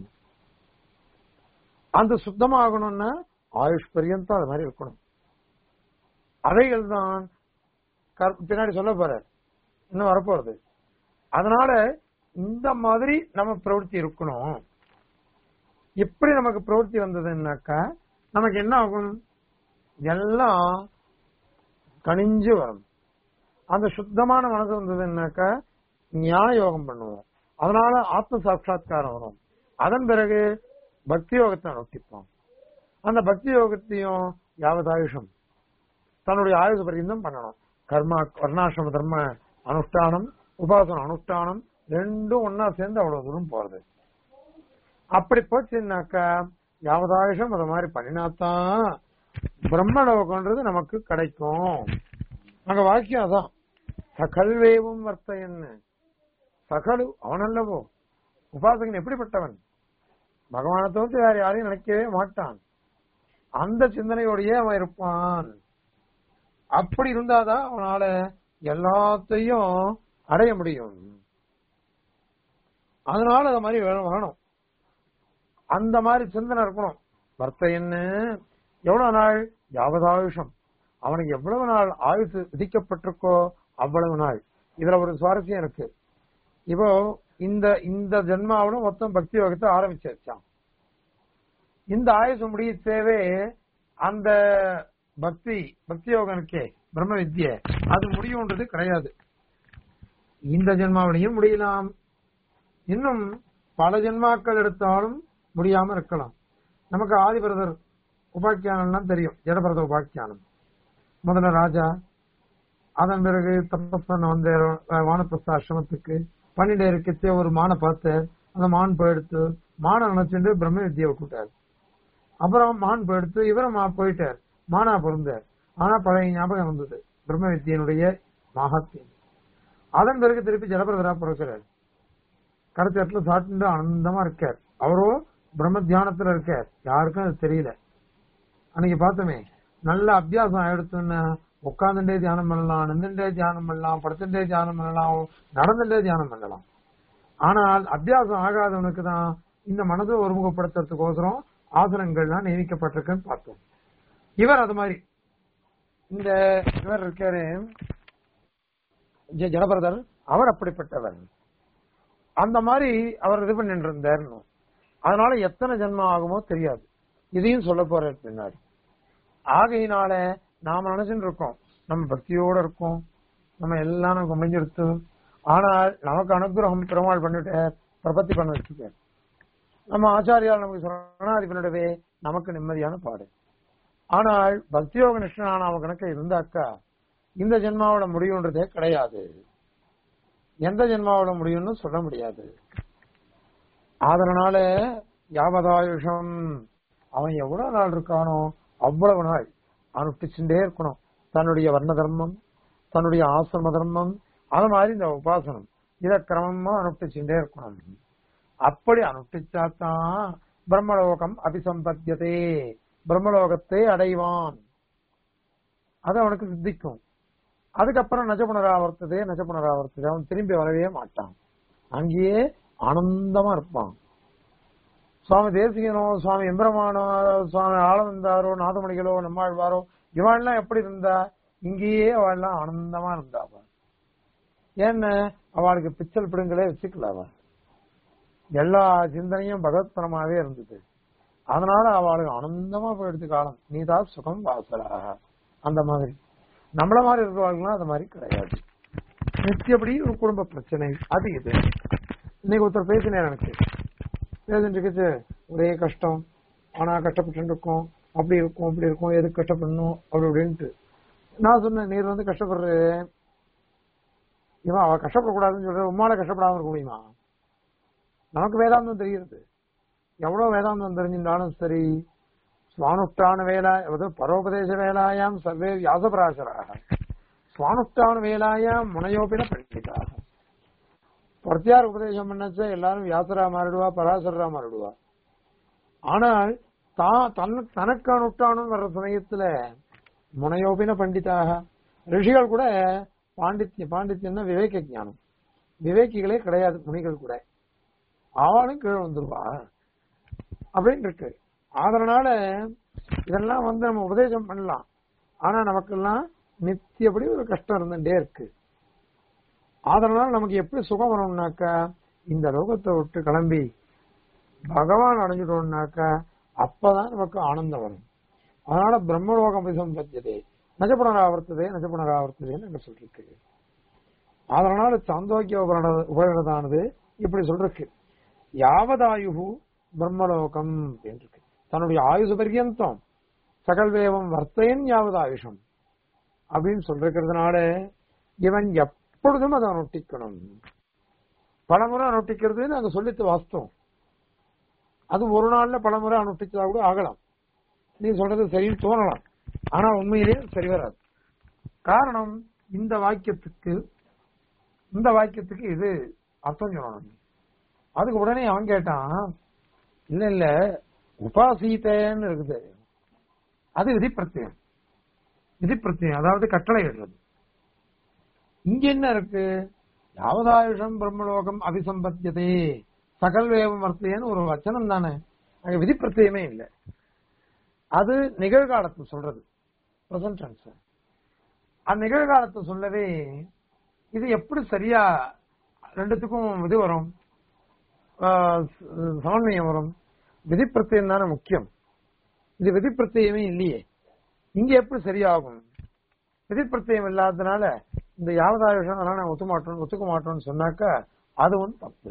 அந்த சுத்தமாகணும்னா ஆயுஷ் பரியந்தம் அது மாதிரி இருக்கணும் அவைகள் தான் பின்னாடி சொல்ல போறார் இன்னும் வரப்போறது அதனால இந்த மாதிரி நம்ம பிரவൃத்தி இருக்கணும் எப்படி நமக்கு பிரவൃத்தி வந்ததுன்னாக்கா நமக்கு என்ன ஆகும் எல்லாம் கணிஞ்சு வரும் அந்த சுத்தமான மனசு வந்ததுன்னாக்கா ஞான யோகம் பண்ணுவோம் அதனால ஆத்ம சாட்சா்காரம் வரும் அதன் பிறகு பக்தி யோகத்தை நொட்டிப்போம் அந்த பக்தி யோகத்தையும் யாவதாயுஷம் தன்னுடைய ஆயுத பரியந்தம் பண்ணணும் கர்மா வர்ணாசிரம தர்ம அனுஷ்டானம் உபாசன அனுஷ்டானம் ரெண்டும் ஒன்னா சேர்ந்து அவ்வளவு தூரம் போறது அப்படி போச்சுன்னாக்கா யாவதாயுஷம் அத மாதிரி பண்ணினாத்தான் பிரம்மலோகம்ன்றது நமக்கு கிடைக்கும் அங்க வாக்கியம் அதான் சகல்வேவும் வர்த்தையன்னு சகலு அவனல்லவோ உபாசகன் எப்படிப்பட்டவன் பகவானை தவிர்த்து வேற யாரையும் நினைக்கவே மாட்டான் அந்த சிந்தனையோடயே அவன் இருப்பான் அப்படி இருந்தாதான் அவனால எல்லாத்தையும் அடைய முடியும் அதனால அது மாதிரி வேணும் வரணும் அந்த மாதிரி சிந்தனை இருக்கணும் வர்த்தையன்னு எவ்வளவு நாள் யாவதாயுஷம் அவனுக்கு எவ்வளவு நாள் ஆயுசு விதிக்கப்பட்டிருக்கோ அவ்வளவு நாள் இதுல ஒரு சுவாரஸ்யம் இருக்கு இப்போ இந்த இந்த ஜென்மாவில மொத்தம் பக்தி யோகத்தை ஆரம்பிச்சு வச்சான் இந்த ஆயுசு முடிய தேவை அந்த பக்தி பக்தி யோகம் இருக்கே பிரம்ம வித்ய அது முடியும்ன்றது கிடையாது இந்த ஜென்மாவிலையும் முடியலாம் இன்னும் பல ஜென்மாக்கள் எடுத்தாலும் முடியாம இருக்கலாம் நமக்கு ஆதிபிரதர் உபாக்கியானம்லாம் தெரியும் ஜடபிரத உபாக்கியானம் முதல்ல ராஜா அதன் பிறகு தப்பஸ்தன் வந்த வானப்பிரஸ்த ஆசிரமத்துக்கு பன்னிரண்டு இருக்கச்சே ஒரு மானை பார்த்து அந்த மான் போயிடுத்து மானை நினைச்சுட்டு பிரம்ம வித்தியை விட்டுட்டார் அப்புறம் மான் போயிடுத்து இவரும் மா- போயிட்டார் மானா பிறந்தார் ஆனா பழைய ஞாபகம் வந்தது பிரம்ம வித்தியனுடைய மகாத்தியம் அதன் பிறகு திருப்பி ஜலபிரதரா பிறக்கிறார் கடைசி இடத்துல சாப்பிட்டு ஆனந்தமா இருக்கார் அவரோ பிரம்ம தியானத்துல இருக்கார் யாருக்கும் அது தெரியல அன்னைக்கு பார்த்தோமே நல்ல அபியாசம் ஆயிடுச்சுன்னா உட்கார்ந்துட்டே தியானம் பண்ணலாம் நின்றுட்டே தியானம் பண்ணலாம் படுத்துட்டே தியானம் பண்ணலாம் நடந்துட்டே தியானம் பண்ணலாம் ஆனால் அபியாசம் ஆகாதவனுக்கு தான் இந்த மனதை ஒருமுகப்படுத்துறதுக்கோசரம் ஆசனங்கள்லாம் நியமிக்கப்பட்டிருக்குன்னு பார்த்தோம் இவர் அது மாதிரி இந்த இவர் இருக்காரு ஜெ- ஜடபரதர் அவர் அப்படிப்பட்டவர் அந்த மாதிரி அவர் இது பண்ணிட்டு இருந்தாருன்னு அதனால எத்தனை ஜென்மம் ஆகுமோ தெரியாது இதையும் சொல்ல போறாரு பின்னாடி ஆகையினால நாம நினைச்சுட்டு இருக்கோம் நம்ம பக்தியோட இருக்கோம் நம்ம எல்லாம் நமக்கு முடிஞ்சிருத்து ஆனால் நமக்கு அனுகிரகம் பெருமாள் பண்ணிட்டு பிரபத்தி பண்ண வச்சுக்க நம்ம ஆச்சாரியால் நமக்கு சரணாதி பண்ணிடவே நமக்கு நிம்மதியான பாடு ஆனால் பக்தியோக நிஷ்டனான அவன் கணக்கு இருந்தாக்கா இந்த ஜென்மாவோட முடிவுன்றதே கிடையாது எந்த ஜென்மாவோட முடியும்னு சொல்ல முடியாது அதனால யாவதாயுஷம் அவன் எவ்வளவு நாள் இருக்கானோ அவ்வளவு நாள் அனுஷ்டிச்சுட்டே இருக்கணும் தன்னுடைய வர்ண தர்மம் தன்னுடைய ஆசிரம தர்மம் அது மாதிரி இந்த உபாசனம் இத கிரமமா அனுஷ்டிச்சுட்டே இருக்கணும் அப்படி அனுஷ்டிச்சாதான் பிரம்மலோகம் அபிசம்பத்தியதே பிரம்மலோகத்தை அடைவான் அது அவனுக்கு சித்திக்கும் அதுக்கப்புறம் நஜ புனராவர்த்ததே நஜ புனராவர்த்ததே அவன் திரும்பி வரவே மாட்டான் அங்கேயே ஆனந்தமா இருப்பான் சுவாமி தேசிகனோ சுவாமி எம்பிரமானோ சுவாமி ஆளவந்தாரோ நாதமணிகளோ நம்மாழ்வாரோ இவாள்லாம் எப்படி இருந்தா இங்கேயே அவள்லாம் ஆனந்தமா இருந்தா அவ ஏன்னு அவளுக்கு பிச்சல் பிடுங்களே வச்சுக்கல அவ எல்லா சிந்தனையும் பகவத்பரமாவே இருந்தது அதனால அவளுக்கு ஆனந்தமா போயிடுது காலம் நீதான் சுகம் வாசலாக அந்த மாதிரி நம்மள மாதிரி இருக்கிறவங்களும் அந்த மாதிரி கிடையாது நித்தியப்படி ஒரு குடும்ப பிரச்சனை அது இது இன்னைக்கு ஒருத்தர் பேசினேன் எனக்கு பேசிட்டு இருக்குச்சு ஒரே கஷ்டம் ஆனா கஷ்டப்பட்டு இருக்கோம் அப்படி இருக்கும் அப்படி இருக்கும் எதுக்கு கஷ்டப்படணும் அப்படி அப்படின்ட்டு நான் சொன்னேன் நீர் வந்து கஷ்டப்படுற இவன் அவ கஷ்டப்படக்கூடாதுன்னு சொல்ற உம்மால கஷ்டப்படாம இருக்க முடியுமா நமக்கு வேதாந்தம் தெரியுது எவ்வளவு வேதாந்தம் தெரிஞ்சிருந்தாலும் சரி சுவானுஷ்டான வேலா அதாவது பரோபதேச வேலாயாம் சர்வே வியாசபராசராக சுவானுஷ்டான வேலாயாம் முனையோபின பண்டிதாக பிரத்தியார் உபதேசம் பண்ணச்ச எல்லாரும் வியாசரா மாறிடுவா பராசரரா மாறிடுவா ஆனால் தான் தன் தனக்கு அனுஷ்டானம் வர்ற சமயத்துல முனையோபின பண்டிதாக ரிஷிகள் கூட பாண்டித்ய பாண்டித்யம்னா விவேக ஞானம் விவேகிகளே கிடையாது முனிகள் கூட அவளும் கீழே வந்துருவா அப்படின்னு இருக்கு அதனால இதெல்லாம் வந்து நம்ம உபதேசம் பண்ணலாம் ஆனா நமக்கெல்லாம் நித்தியப்படி ஒரு கஷ்டம் இருந்துட்டே இருக்கு அதனால நமக்கு எப்படி சுகம் வரும்னாக்கா இந்த லோகத்தை விட்டு கிளம்பி பகவான் அடைஞ்சிட்டோம்னாக்கா அப்பதான் நமக்கு ஆனந்தம் வரும் அதனால பிரம்மலோகம் சம்பத்தியதே நஜபுனராவர்த்ததே நஜபுனராவர்த்ததேன்னு அங்க சொல்லிருக்கு அதனால சாந்தோக்கிய உபரண- உபரணதானது இப்படி சொல்றக்கு யாவதாயுகு பிரம்மலோகம் அப்படின்னு இருக்கு தன்னுடைய ஆயுசு பர்யந்தம் சகல்வேவம் வர்த்தையன் யாவது ஆயுஷம் அப்படின்னு சொல்றதுனால இவன் எப்பொழுதும் அதை நொட்டிக்கணும் பலமுறை அனுஷ்டிக்கிறது நாங்க சொல்லித்து வாஸ்தவம் அது ஒரு நாள்ல பலமுறை அனுஷ்டிச்சதா கூட ஆகலாம் நீ சொல்றது சரின்னு தோணலாம் ஆனா உண்மையிலேயே சரி வராது காரணம் இந்த வாக்கியத்துக்கு இந்த வாக்கியத்துக்கு இது அர்த்தம் சொல்லணும் அதுக்கு உடனே அவன் கேட்டான் இல்ல இல்ல உபாசீத்தேன்னு இருக்குது அது விதி பிரத்யம் விதி பிரத்யம் அதாவது கட்டளை இடுறது இங்க என்ன இருக்கு யாவதாயுஷம் பிரம்மலோகம் அபிசம்பத்தியதே சகல் வேவம் வர்த்தையன்னு ஒரு வச்சனம் தானே அங்க விதி பிரத்யமே இல்லை அது நிகழ்காலத்தை சொல்றது பிரசன்ட் டென்ஸ் அந்த நிகழ்காலத்தை சொல்லவே இது எப்படி சரியா ரெண்டுத்துக்கும் இது வரும் ஆஹ் ச- சமன்வயம் வரும் விதி பிரத்யம் தானே முக்கியம் இது விதி பிரத்யமே இல்லையே இங்க எப்படி சரியாகும் விதி பிரத்யம் இல்லாததுனால இந்த யாவதாய விஷயம் அதனால நான் ஒத்துக்க மாட்டோம் ஒத்துக்க மாட்டோம்னு சொன்னாக்கா அது ஒன்றும் தப்பு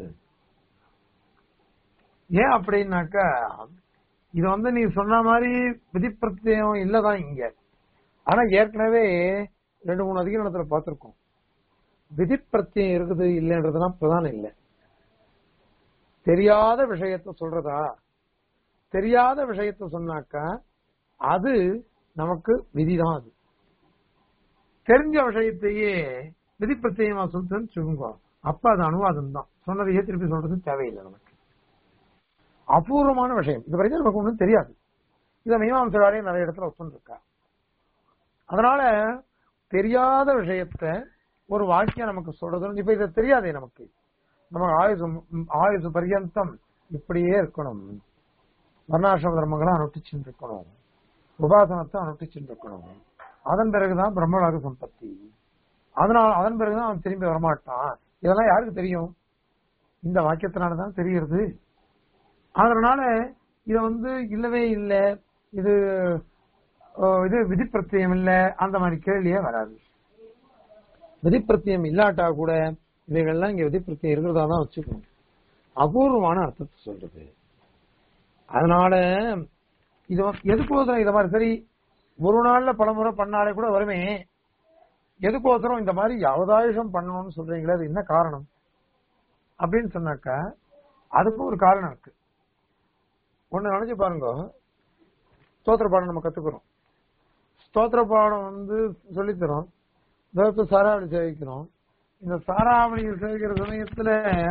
ஏன் அப்படின்னாக்கா இது வந்து நீ சொன்ன மாதிரி விதி பிரத்யம் இல்லதான் இங்க ஆனா ஏற்கனவே ரெண்டு மூணு அதிகாரத்துல பார்த்திருக்கோம் விதி பிரத்யம் இருக்குது இல்லைன்றதுலாம் பிரதானம் இல்லை தெரியாத விஷயத்த சொல்றதா தெரியாத விஷயத்த சொன்னாக்கா அது நமக்கு விதிதான் அது தெரிஞ்ச விஷயத்தையே விதி பிரத்யமா சொல்றதுன்னு சொல்லுங்க அப்ப அது அனுவாதம் தான் சொன்னதையே திருப்பி சொல்றது தேவையில்லை நமக்கு அபூர்வமான விஷயம் இது வரைக்கும் நமக்கு ஒண்ணும் தெரியாது இதை மீமாம்சராலே நிறைய இடத்துல ஒத்துருக்கா அதனால தெரியாத விஷயத்த ஒரு வாக்கியம் நமக்கு சொல்றது இப்ப இது தெரியாதே நமக்கு நமக்கு ஆயுசு ஆயுசு பர்யந்தம் இப்படியே இருக்கணும் வர்ணாசிரம தர்மங்களை அனுஷ்டிச்சுட்டு இருக்கணும் உபாசனத்தை அனுஷ்டிச்சுட்டு இருக்கணும் அதன் பிறகுதான் பிரம்மலோக சம்பத்தி அதனால அதன் பிறகுதான் அவன் திரும்பி வரமாட்டான் இதெல்லாம் யாருக்கு தெரியும் இந்த வாக்கியத்தினாலதான் தெரிகிறது அதனால இத வந்து இல்லவே இல்லை இது அஹ், இது விதிப்பிரத்தியம் இல்ல அந்த மாதிரி கேள்வியே வராது விதிப்பிரத்தியம் இல்லாட்டா கூட இவைகள்லாம் இங்க விதிப்பிரத்தியம் இருக்கிறதா தான் வச்சுக்கணும் அபூர்வமான அர்த்தத்தை சொல்றது அதனால இது வந்து- எதுக்கோசரம் இத மாதிரி சரி ஒரு நாள்ல பலமுறை பண்ணாலே கூட வருமே எதுக்கோசரம் இந்த மாதிரி யாவதாயுஷம் பண்ணணும்னு சொல்றீங்களே அது என்ன காரணம் அப்படின்னு சொன்னாக்கா அதுக்கும் ஒரு காரணம் இருக்கு ஒண்ணு நினைச்சு பாருங்க ஸ்தோத்திர பாடம் நம்ம கத்துக்கிறோம் ஸ்தோத்திர பாடம் வந்து சொல்லித்தரோம் வேப்ப சாராவளி சேவிக்கிறோம் இந்த சாராவளி சேவிக்கிற சமயத்துல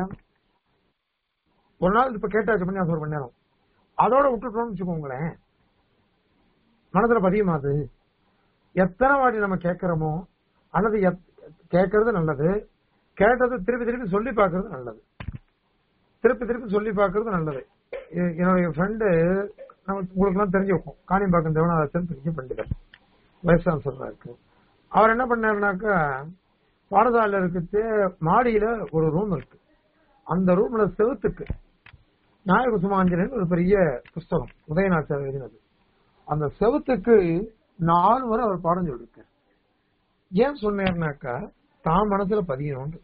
ஒரு நாள் இப்ப கேட்டாச்சு பண்ணி ஒரு மணி நேரம் அதோட விட்டுட்டோம்னு வச்சுக்கோங்களேன் மனதுல பதியுமா அது எத்தனை வாட்டி நம்ம கேட்கிறோமோ அல்லது எத்- கேட்கறது நல்லது கேட்டது திருப்பி திருப்பி சொல்லி பார்க்கறது நல்லது திருப்பி திருப்பி சொல்லி பார்க்கறது நல்லது எ- என்னுடைய ஃப்ரெண்டு உங்களுக்கு எல்லாம் தெரிஞ்சிருக்கும் காணிம்பாக்கம் தேவனாதாசன் பெரிய பண்டிதர் வயசான சொல்றா இருக்கு அவர் என்ன பண்ணாருனாக்கா பாடசாலையில இருக்கிறது மாடியில ஒரு ரூம் இருக்கு அந்த ரூம்ல செவுத்துக்கு நாயக சுமாஞ்சலின்னு ஒரு பெரிய புஸ்தகம் உதயநாச்சார் எழுதினது அந்த செவுத்துக்கு நாலு முறை அவர் பாடம் சொல்லிருக்கார் ஏன் சொன்னார்னாக்கா தான் மனசுல பதியணும்னு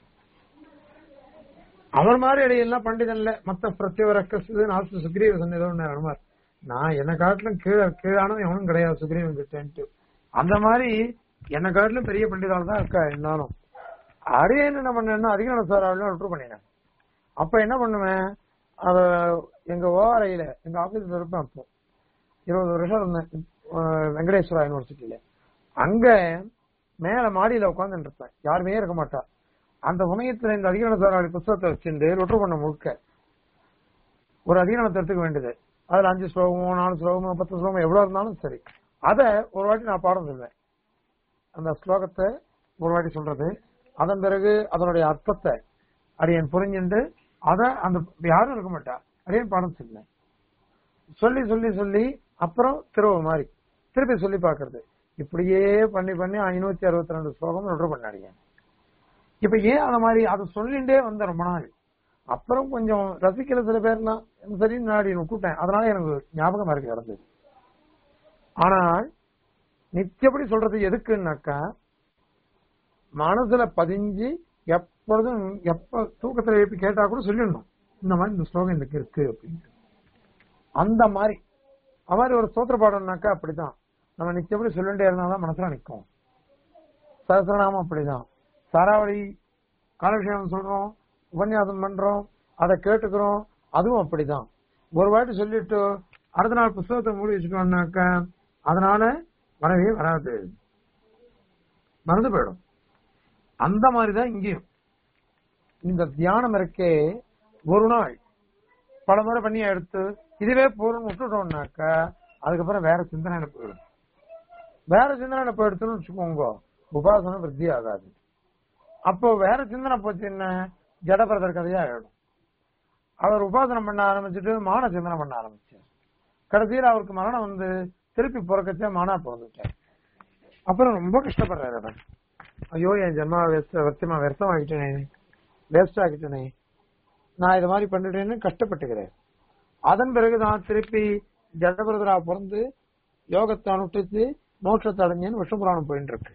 அவர் மாதிரி இடையெல்லாம் பண்டிதன் இல்ல மத்த பிரத்யவரக்க நாசு சுக்ரீவ சன்னிதோ மாதிரி நான் என்ன காட்டிலும் கீழே கீழானவன் எவனும் கிடையாது சுக்ரீவன் கிட்டன்ட்டு அந்த மாதிரி என்ன காட்டிலும் பெரிய பண்டிதால் தான் இருக்கா இருந்தாலும் அரியன் என்ன பண்ணேன்னா அதிகார சாராவில விட்டு பண்ணினேன் அப்ப என்ன பண்ணுவேன் அத எங்க ஓரையில எங்க ஆபீஸ்ல இருப்பேன் அப்போ இருபது வருஷம் இருந்தேன் அஹ் வெங்கடேஸ்வரா யூனிவர்சிட்டியில அங்க மேல மாடியில உட்கார்ந்துட்டு இருப்பேன் யாருமே இருக்க மாட்டா அந்த சமயத்துல இந்த அதிகார சாராவளி புத்தகத்தை வச்சுட்டு லொட்டு பண்ண முழுக்க ஒரு அதிகாரத்தை எடுத்துக்க வேண்டியது அதுல அஞ்சு ஸ்லோகமோ நாலு ஸ்லோகமோ பத்து ஸ்லோகமோ எவ்வளவு இருந்தாலும் சரி அத ஒரு வாட்டி நான் பாடம் சொல்வேன் அந்த ஸ்லோகத்தை ஒரு வாட்டி சொல்றது அதன் பிறகு அதனுடைய அர்த்தத்தை அடியன் புரிஞ்சுண்டு அத அந்த யாரும் இருக்க மாட்டா அடியன் பாடம் சொல்லுவேன் சொல்லி சொல்லி சொல்லி அப்புறம் திருவ மாதிரி திருப்பி சொல்லி பாக்குறது இப்படியே பண்ணி பண்ணி ஐநூத்தி அறுபத்தி ரெண்டு ஸ்லோகம் நொட்டு பண்ணாடிங்க இப்ப ஏன் அந்த மாதிரி அதை சொல்லிண்டே வந்த ரொம்ப நாள் அப்புறம் கொஞ்சம் ரசிக்கிற சில பேர்லாம் சரி நாடி விட்டுட்டேன் அதனால எனக்கு ஞாபகம் இருக்கு நடந்தது ஆனால் நித்தியப்படி சொல்றது எதுக்குன்னாக்கா மனசுல பதிஞ்சு எப்பொழுதும் எப்ப தூக்கத்துல எழுப்பி கேட்டா கூட சொல்லிடணும் இந்த மாதிரி இந்த ஸ்லோகம் எனக்கு இருக்கு அப்படின்னு அந்த மாதிரி அது மாதிரி ஒரு ஸ்தோத்திர பாடம்னாக்கா அப்படிதான் நம்ம நித்தியப்படி சொல்லிட்டே இருந்தாதான் மனசுல நிக்கும் சகசிரநாமம் அப்படிதான் சாராவளி காலக்ஷேபம் சொல்றோம் உபன்யாசம் பண்றோம் அதை கேட்டுக்கிறோம் அதுவும் அப்படிதான் ஒரு வாட்டி சொல்லிட்டு அடுத்த நாள் புஸ்தகத்தை மூடி வச்சுட்டோம்னாக்கா அதனால வரவே வராது மறந்து போயிடும் அந்த மாதிரிதான் இங்கேயும் இந்த தியானம் இருக்கே ஒரு நாள் பல முறை பண்ணி எடுத்து இதுவே போறோம்னு விட்டுட்டோம்னாக்கா அதுக்கப்புறம் வேற சிந்தனை போயிடும் வேற சிந்தனை போயிடுத்துன்னு வச்சுக்கோங்க உபாசனை விருத்தி ஆகாது அப்போ வேற சிந்தனை போச்சு என்ன ஜடபிரதர் கதையா ஆயிடும் அவர் உபாசனம் பண்ண ஆரம்பிச்சுட்டு மான சிந்தனை பண்ண ஆரம்பிச்சார் கடைசியில் அவருக்கு மரணம் வந்து திருப்பி பிறக்கச்சே மானா பிறந்துட்டார் அப்புறம் ரொம்ப கஷ்டப்படுறாரு அவர் ஐயோ என் ஜென்மா வேஸ்ட் வருத்தமா விரசம் ஆகிட்டேனே வேஸ்ட் ஆகிட்டேனே நான் இது மாதிரி பண்ணிட்டேன்னு கஷ்டப்பட்டுக்கிறேன் அதன் பிறகுதான் திருப்பி ஜடபிரதரா பிறந்து யோகத்தை அனுஷ்டிச்சு மோட்சத்தை அடைஞ்சேன்னு விஷ்ணு புராணம் போயிட்டு இருக்கு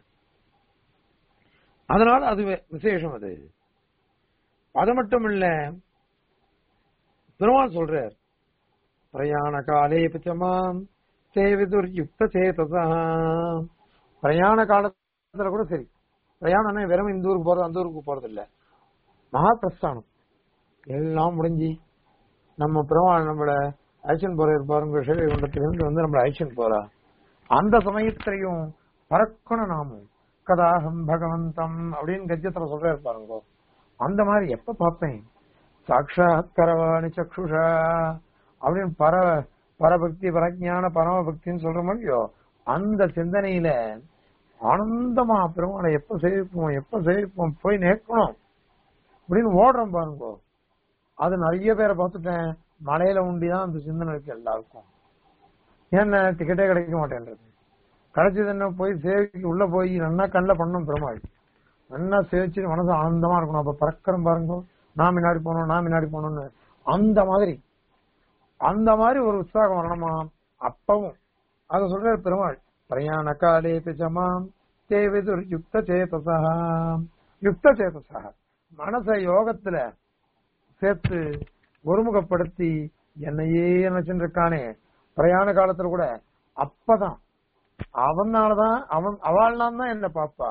அதனால அது வி- விசேஷம் அது அது மட்டும் இல்ல பெருமாள் சொல்றார் பிரயாண காலே பிச்சமாம் சேவிதுர் யுக்த சேதசா பிரயாண காலத்துல கூட சரி பிரயாணம்னா வெறும் இந்த ஊருக்கு போறது அந்த ஊருக்கு போறது இல்ல மகா பிரஸ்தானம் எல்லாம் முடிஞ்சு நம்ம பெருமாள் நம்மள அழைச்சின் போற பாருங்க ஸ்ரீகுண்டத்திலிருந்து வந்து நம்மள அழைச்சின் போறா அந்த சமயத்திலையும் பறக்கணும் நாமும் கதாகம் பகவந்தம் அப்படின்னு கஜ்ஜத்துல சொல்றாரு பாருங்க அந்த மாதிரி எப்ப பார்ப்பேன் சாட்சாத் கரவாணி சக்ஷுஷா அப்படின்னு பர பரபக்தி பரஜான பரமபக்தின்னு சொல்ற மாதிரியோ அந்த சிந்தனையில ஆனந்தமா பெருமாளை எப்ப சேவிப்போம் எப்ப சேவிப்போம் போய் நேக்கணும் அப்படின்னு ஓடுறோம் பாருங்க அது நிறைய பேரை பார்த்துட்டேன் மலையில உண்டிதான் அந்த சிந்தனை இருக்கு எல்லாருக்கும் ஏன்னா டிக்கெட்டே கிடைக்க மாட்டேன்றது கிடைச்சது என்ன போய் சேவைக்கு உள்ள போய் நல்லா கண்ணில் பண்ணணும் பெருமாள் நல்லா சேவிச்சு மனசு ஆனந்தமா இருக்கணும் அப்ப பறக்கிறோம் பாருங்க நான் முன்னாடி போகணும் நான் முன்னாடி போகணும்னு அந்த மாதிரி அந்த மாதிரி ஒரு உற்சாகம் வரணுமா அப்பவும் அத சொல்றாரு பெருமாள் பிரயாண காலே பிச்சமாம் தேவிதுர் யுக்த சேதசா யுக்த சேதசா மனச யோகத்துல சேர்த்து ஒருமுகப்படுத்தி என்னையே நினைச்சுட்டு இருக்கானே பிரயாண காலத்துல கூட அப்பதான் அவனாலதான் அவன் அவள்லாம் தான் என்ன பாப்பா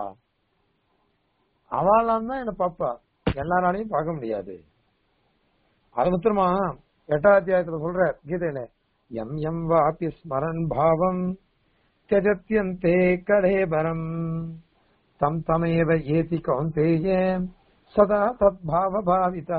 அவளாம் தான் என்ன பாப்பா எல்லாராலையும் பார்க்க முடியாது அது மாத்திரமா எட்டாம் அத்தியாயத்துல சொல்ற கீதையில எம் எம் வாபி ஸ்மரன் பாவம் தியஜத்யந்தே கலேபரம் தம் தமேவ ஏதி கௌந்தேய சதா தத் பாவ பாவிதா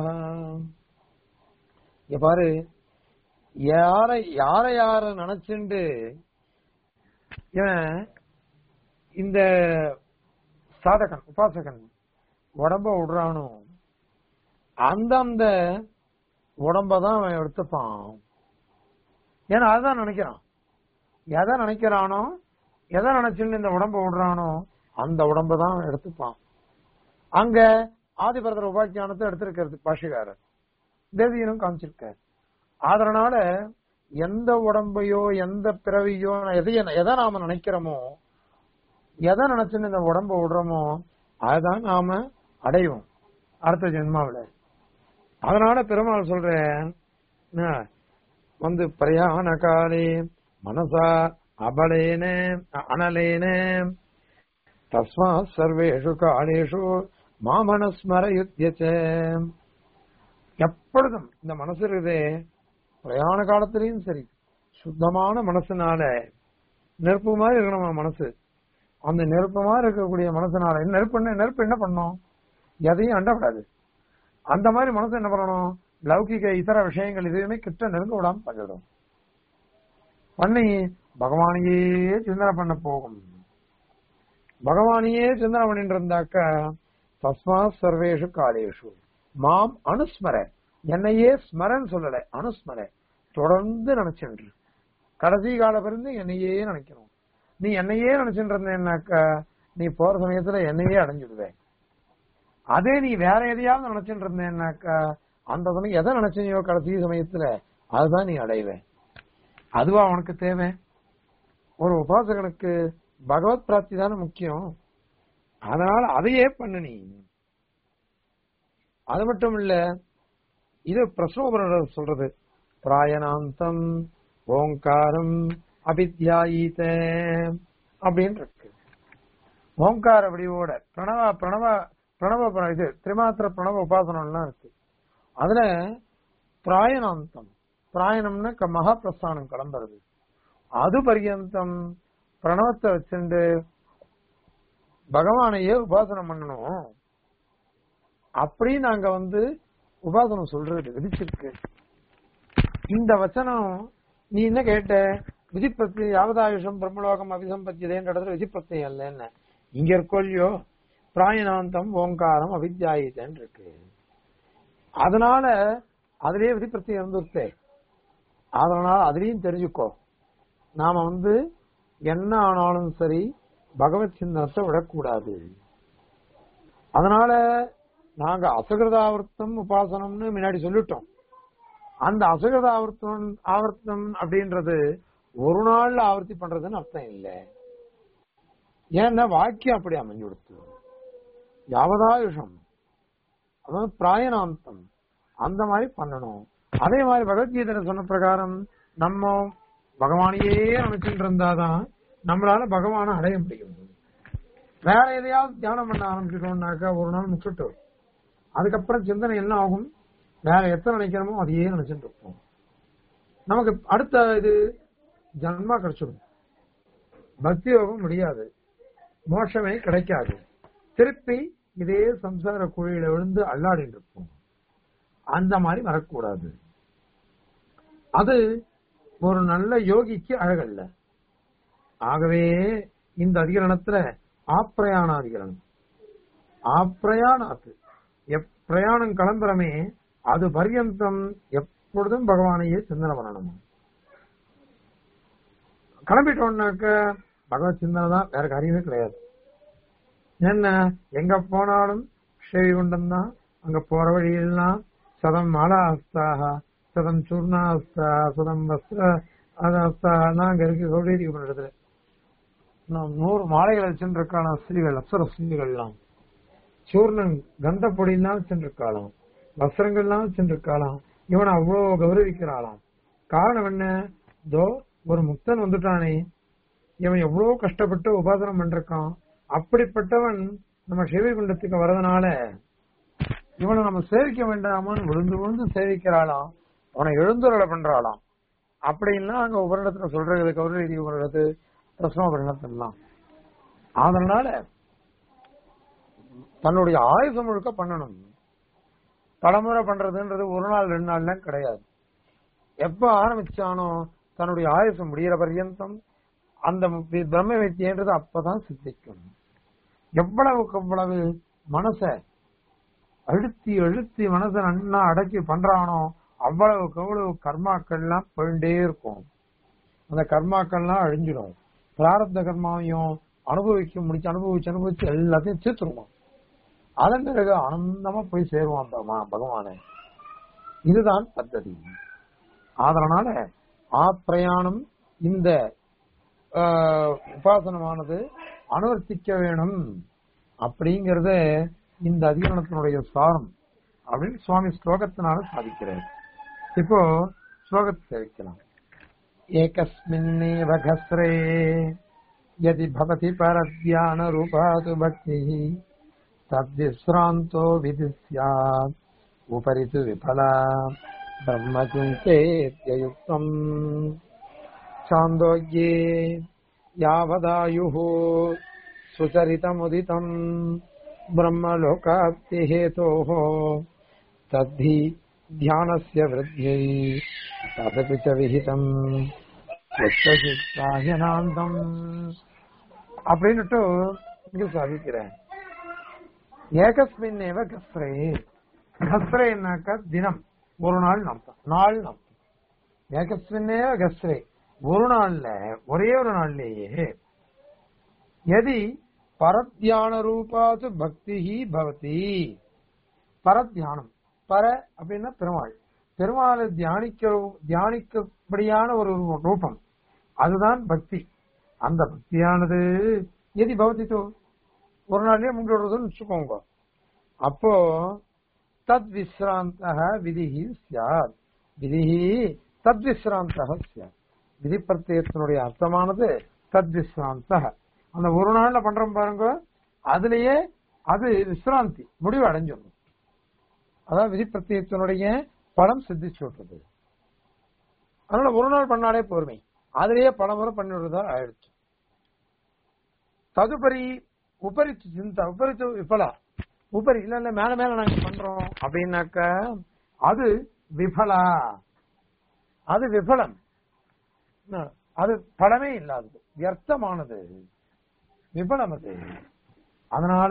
இங்க பாரு யார யார யார நினைச்சுண்டு இவன் இந்த சாதகன் உபாசகன் உடம்ப விடுறானோ அந்த அந்த உடம்பதான் அவன் எடுத்துப்பான் ஏன்னா அதுதான் நினைக்கிறான் எதை நினைக்கிறானோ எதை நினைச்சுன்னு இந்த உடம்ப விடுறானோ அந்த உடம்ப தான் அவன் எடுத்துப்பான் அங்க ஆதிபரதர் உபாக்கியானத்தை எடுத்திருக்கிறது பாஷிகாரர் தேவியனும் காமிச்சிருக்கார் அதனால எந்த உடம்பையோ எந்த பிறவியோ எதைய எதை நாம நினைக்கிறோமோ எதை நினைச்சுன்னு இந்த உடம்ப விடுறோமோ அதுதான் நாம அடைவோம் அடுத்த ஜென்மாவில அதனால பெருமாள் சொல்றேன் என்ன, வந்து பிரயாண காலே மனசா அபலேன அனலேன தஸ்மா சர்வேஷு காலேஷு மாமனஸ்மர யுத்தியச்ச எப்பொழுதும் இந்த மனசு இருக்குதே பிரயாண காலத்திலையும் சரி சுத்தமான மனசுனால நெருப்பு மாதிரி இருக்கணும் மனசு அந்த நெருப்பு மாதிரி இருக்கக்கூடிய மனசுனால என்ன நெருப்பு என்ன நெருப்பு என்ன பண்ணும் எதையும் அண்டப்படாது அந்த மாதிரி மனசு என்ன பண்ணணும் லௌகிக இதர விஷயங்கள் எதுவுமே கிட்ட நெருங்க விடாம பண்ணிடும் பண்ணி பகவானையே சிந்தனை பண்ண போகும் பகவானையே சிந்தனை பண்ணிட்டு இருந்தாக்க தஸ்மா சர்வேஷு காலேஷு மாம் அனுஸ்மர என்னையே ஸ்மரன் சொல்லல அனுஸ்மர தொடர்ந்து நினைச்சுன்று கடைசி கால பிறந்து என்னையே நினைக்கணும் நீ என்னையே நினைச்சுட்டு இருந்தேன்னாக்க நீ போற சமயத்துல என்னையே அடைஞ்சிடுவே அதே நீ வேற எதையாவது நினைச்சுட்டு இருந்தேன்னாக்கா அந்த சமயம் எதை நினைச்சீங்கோ கடைசி சமயத்துல அதுதான் நீ அடைவே அதுவா உனக்கு தேவை ஒரு உபாசகனுக்கு பகவத் பிராப்தி தானே முக்கியம் அதனால அதையே பண்ணு நீ அது மட்டும் இல்ல இது பிரசோபனர் சொல்றது பிராயணாந்தம் ஓங்காரம் அபித்யாயீத அப்படின்னு இருக்கு ஓங்கார வடிவோட பிரணவ பிரணவ பிரணவ பிர- இது திரிமாத்திர பிரணவ உபாசனம்லாம் இருக்கு அதுல பிராயணாந்தம் பிராயணம்னா க- மகாபிரஸ்தானம் கிளம்புறது அது பர்யந்தம் பிரணவத்தை வச்சுண்டு பகவானையே உபாசனம் பண்ணணும் அப்படி நாங்க வந்து உபாசனம் சொல்றது விதிச்சிருக்கு இந்த வச்சனம் நீ என்ன கேட்ட விதிப்பத்தி யாவதாயுஷம் பிரம்மலோகம் அபிசம்பத்தியதேன்ற இடத்துல விதிப்பத்தி அல்ல என்ன இங்க இருக்கோ இல்லையோ பிராயணாந்தம் ஓங்காரம் அவித்யாயிதன் இருக்கு அதனால அதுலயே விதிப்பத்தி இருந்துருத்தே அதனால அதுலயும் தெரிஞ்சுக்கோ நாம வந்து என்ன ஆனாலும் சரி பகவத் சிந்தனத்தை விடக்கூடாது அதனால நாங்க அசகிருதாவர்த்தம் உபாசனம்னு முன்னாடி சொல்லிட்டோம் அந்த அசகிருதாவர்த்தம் ஆவர்த்தம் அப்படின்றது ஒரு நாள்ல ஆவர்த்தி பண்றதுன்னு அர்த்தம் இல்லை ஏன்னா வாக்கியம் அப்படி அமைஞ்சு கொடுத்து யாவதாயுஷம் அதாவது பிராயணாந்தம் அந்த மாதிரி பண்ணணும் அதே மாதிரி பகவத்கீதையில சொன்ன பிரகாரம் நம்ம பகவானையே நினைச்சுட்டு இருந்தாதான் நம்மளால பகவானை அடைய முடியும் வேற எதையாவது தியானம் பண்ண ஆரம்பிச்சிட்டோம்னாக்கா ஒரு நாள் முக்கிட்டோம் அதுக்கப்புறம் சிந்தனை என்ன ஆகும் வேற எத்தனை நினைக்கிறோமோ அதையே நினைச்சிட்டு இருப்போம் நமக்கு அடுத்த இது ஜன்மா கிடைச்சிடும் பக்தி யோகம் முடியாது மோட்சமே கிடைக்காது திருப்பி இதே சம்சார குழியில விழுந்து அல்லாடிட்டு இருப்போம் அந்த மாதிரி வரக்கூடாது அது ஒரு நல்ல யோகிக்கு அழகல்ல ஆகவே இந்த அதிகரணத்துல ஆப்பிரயாண அதிகரணம் ஆப்பிரயாணாத்து எப் பிரயாணம் கிளம்புறமே அது பர்யந்தம் எப்பொழுதும் பகவானையே சிந்தனை பண்ணணும் கிளம்பிட்டோம்னாக்க பகவத் சிந்தனை தான் வேற காரியமே கிடையாது என்ன எங்க போனாலும் ஸ்ரீகுண்டம் தான் அங்க போற வழியெல்லாம் சதம் மாலாஸ்தாக சதம் சூர்ணாஸ்தா சதம் வஸ்திர அதாஸ்தான் அங்க இருக்கு கௌடீரி இடத்துல நாம் நூறு மாலைகளை சென்றிருக்கான ஸ்திரீகள் அப்சர ஸ்திரீகள்லாம் சூர்ணன் கந்த பொடியெல்லாம் சென்றிருக்காளாம் வஸ்திரங்கள்லாம் சென்றிருக்காளாம் இவனை அவ்வளவு கௌரவிக்கிறாளாம் காரணம் என்ன தோ ஒரு முக்தன் வந்துட்டானே இவன் எவ்வளவு கஷ்டப்பட்டு உபாசனம் பண்றான் அப்படிப்பட்டவன் நம்ம சிவகுண்டத்துக்கு வரதுனால இவனை நம்ம சேவிக்க வேண்டாமான்னு விழுந்து விழுந்து சேவிக்கிறாளாம் அவனை எழுந்துருளை பண்றாளாம் அப்படின்லாம் அங்க உபரிடத்துல சொல்றது கௌரவி உபரிடத்து பிரஸ்னோபரிடத்தெல்லாம் அதனால தன்னுடைய ஆயுச முழுக்க பண்ணணும் பலமுறை பண்றதுன்றது ஒரு நாள் ரெண்டு நாள்லாம் கிடையாது எப்ப ஆரம்பிச்சானோ தன்னுடைய ஆயுசம் முடிகிற பர்யந்தம் அந்த பிரம்ம வித்தியன்றது அப்பதான் சித்திக்கும் எவ்வளவுக்கு எவ்வளவு மனச அழுத்தி அழுத்தி மனசை நன்னா அடக்கி பண்றானோ அவ்வளவுக்கு அவ்வளவு கர்மாக்கள்லாம் போயிட்டே இருக்கும் அந்த கர்மாக்கள்லாம் அழிஞ்சிடும் பிராரப்த கர்மாவையும் அனுபவிக்க முடிச்சு அனுபவிச்சு அனுபவிச்சு எல்லாத்தையும் தீர்த்துருவான் அதன் பிறகு ஆனந்தமா போய் சேருவான் பகவான் பகவானே இதுதான் பத்ததி அதனால ஆப்பிரயாணம் இந்த ஆஹ், உபாசனமானது அனுவர்த்திக்க வேணும் அப்படிங்கறத இந்த அதிகரணத்தினுடைய சாரம் அப்படின்னு சுவாமி ஸ்லோகத்தினால சாதிக்கிறார் இப்போ ஸ்லோகத்தை வைக்கலாம் ஏகஸ்மின்னேவ கஸ்ரே யதி பவதி பரத்யானரூபாது பக்திः तद्विश्रान्तो विधि स्यात् उपरि तु विफला ब्रह्मचिन्तेत्ययुक्तम् छान्दोग्ये यावदायुः सुचरितमुदितम् ब्रह्मलोकाप्तिहेतोः तद्धि ध्यानस्य वृद्ध्यै तदपि च विहितम् உச்சசித்தாயனாந்தம் அப்படின்னுட்டு இங்க சாதிக்கிறேன் ஏகஸ்மின்னேவ கஸ்ரே கஸ்ரேனாக்க தினம் ஒரு நாள் அர்த்தம் நாள் அர்த்தம் ஏகஸ்மின்னேவ கஸ்ரே ஒரு நாள்ல ஒரே ஒரு நாள்லேயே எதி பரத்தியான ரூபாது பக்தி பவதி பரத்தியானம் பர அப்படின்னா பெருமாள் பெருமாளை தியானிக்க தியானிக்கப்படியான ஒரு ரூபம் அதுதான் பக்தி அந்த பக்தியானது எதி பவதித்தோ ஒரு நாள்லயே முன்னோடுறதுன்னு வச்சுக்கோங்க அப்போ தத் விஸ்ராந்த விதிஹி சியாத் விதிஹி தத் விஸ்ராந்த சியாத் விதி பிரத்யத்தினுடைய அர்த்தமானது தத் விஸ்ராந்த அந்த ஒரு நாள்ல பண்றோம் பாருங்க அதுலயே அது விஸ்ராந்தி முடிவு அடைஞ்சிடும் அதான் விதி பிரத்யத்தினுடைய படம் சித்திச்சு விட்டுறது அதனால ஒரு நாள் பண்ணாலே பொறுமை அதுலயே பல முறை பண்ணிவிடுறதா ஆயிடுச்சு ததுபரி உபரித்து சிந்தா உபரித்து விபலா உபரி இல்ல இல்ல மேல மேல நாங்க பண்றோம் அப்படின்னாக்க அது விபலா அது விபலம் என்ன, அது பலமே இல்லாதது வியர்த்தமானது விபலம் அது அதனால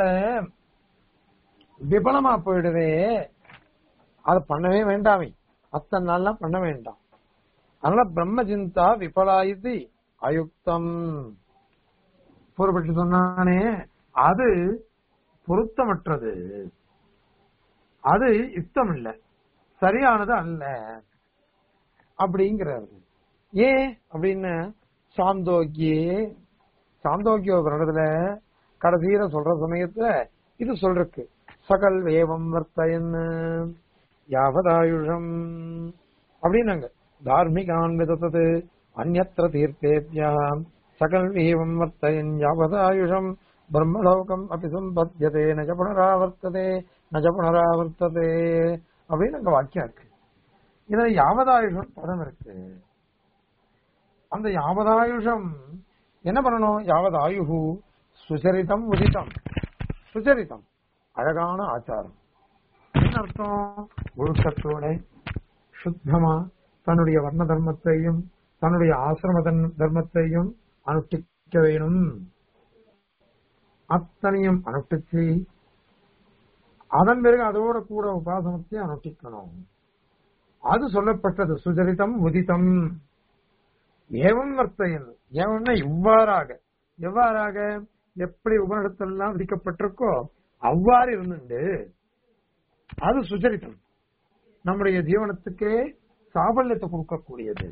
விபலமா போயிடுவே அது பண்ணவே வேண்டாமே அத்தனை நாள்லாம் பண்ண வேண்டாம் அதனால பிரம்ம சிந்தா விபலாயுதி அயுக்தம் பூர்வப்பட்டு சொன்னானே அது பொருத்தமற்றது அது யுக்தம் இல்ல சரியானது அல்ல அப்படிங்கிறாரு ஏன் அப்படின்னு சாந்தோக்கியே சாந்தோக்கிய வருடத்துல கடைசியில சொல்ற சமயத்துல இது சொல்றக்கு சகல் வேவம் வர்த்தயன்னு யாவதாயுஷம் அப்படின்னாங்க தார்மிகான் விதத்தது அந்நத்திர தீர்த்தேபியாம் சகல் வேவம் வர்த்தயன் யாவதாயுஷம் பிரம்மலோகம் அப்படி சம்பத்தியதே நஜ புனராவர்த்ததே நஜ புனராவர்த்ததே அப்படின்னு அங்க வாக்கியம் இருக்கு இதுல யாவதாயுஷம் பதம் இருக்கு அந்த யாவதாயுஷம் என்ன பண்ணணும் யாவதாயுகு சுச்சரிதம் உதிதம் சுச்சரிதம் அழகான ஆச்சாரம் என்ன அர்த்தம் ஒழுக்கத்தோட சுத்தமா தன்னுடைய வர்ண தர்மத்தையும் தன்னுடைய ஆசிரம தர்ம- தர்மத்தையும் அனுஷ்டிக்க வேணும் அத்தனையும் அனுஷ்டிச்சு அதன் பிறகு அதோட கூட உபாசனத்தை அனுஷ்டிக்கணும் அது சொல்லப்பட்டது சுஜரிதம் உதிதம் ஏவம் வர்த்தையன் ஏவம்னா இவ்வாறாக எவ்வாறாக எப்படி உபனிடத்தெல்லாம் விதிக்கப்பட்டிருக்கோ அவ்வாறு இருந்துண்டு அது சுஜரிதம் நம்முடைய ஜீவனத்துக்கே சாபல்யத்தை கொடுக்கக்கூடியது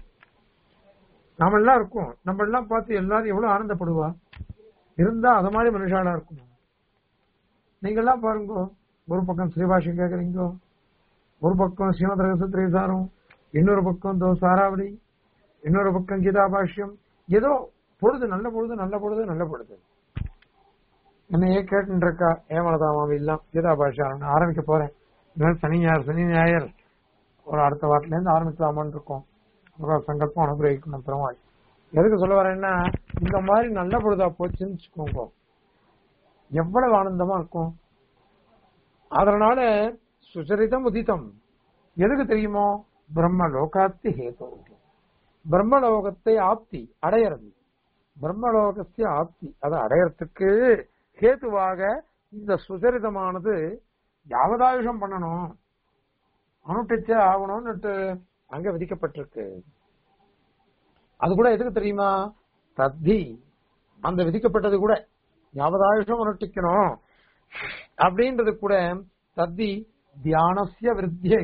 நாம எல்லாம் இருக்கோம் நம்ம எல்லாம் பார்த்து எல்லாரும் எவ்வளவு ஆனந்தப்படுவா இருந்தா அத மாதிரி மனுஷாலா இருக்கணும் நீங்க எல்லாம் பாருங்க ஒரு பக்கம் ஸ்ரீபாஷம் கேக்குறீங்க ஒரு பக்கம் ஸ்ரீமத் ரகசியத்திரேசாரம் இன்னொரு பக்கம் தோ சாராவளி இன்னொரு பக்கம் கீதா பாஷ்யம் ஏதோ பொழுது நல்ல பொழுது நல்ல பொழுது நல்ல பொழுது என்னையே கேட்டு இருக்கா ஏமலதா மாமி எல்லாம் கீதா பாஷ்யம் நான் ஆரம்பிக்க போறேன் இனிமேல் சனி ஞாயிறு சனி ஞாயிறு ஒரு அடுத்த வாரத்துல இருந்து ஆரம்பிக்கலாமான்னு இருக்கோம் அப்புறம் சங்கல்பம் அனுகிரகிக்கணும் பெருமாள் எதுக்கு சொல்ல வரேன்னா இந்த மாதிரி நல்ல பொழுதா போச்சுன்னு வச்சுக்கோங்க எவ்வளவு ஆனந்தமா இருக்கும் அதனால சுச்சரிதம் உதிதம் எதுக்கு தெரியுமோ பிரம்ம லோகாத்தி ஹேதோ பிரம்மலோகத்தை ஆப்தி அடையிறது பிரம்மலோகத்தை ஆப்தி அதை அடையறதுக்கு ஹேத்துவாக இந்த சுசரிதமானது யாவதாயுஷம் பண்ணணும் அனுஷ்டிச்சே ஆகணும்னுட்டு அங்க விதிக்கப்பட்டிருக்கு அது கூட எதுக்கு தெரியுமா தத்தி அந்த விதிக்கப்பட்டது கூட யாவதாயுஷம் அனுஷ்டிக்கணும் அப்படின்றது கூட தத்தி தியானசிய விருத்தியை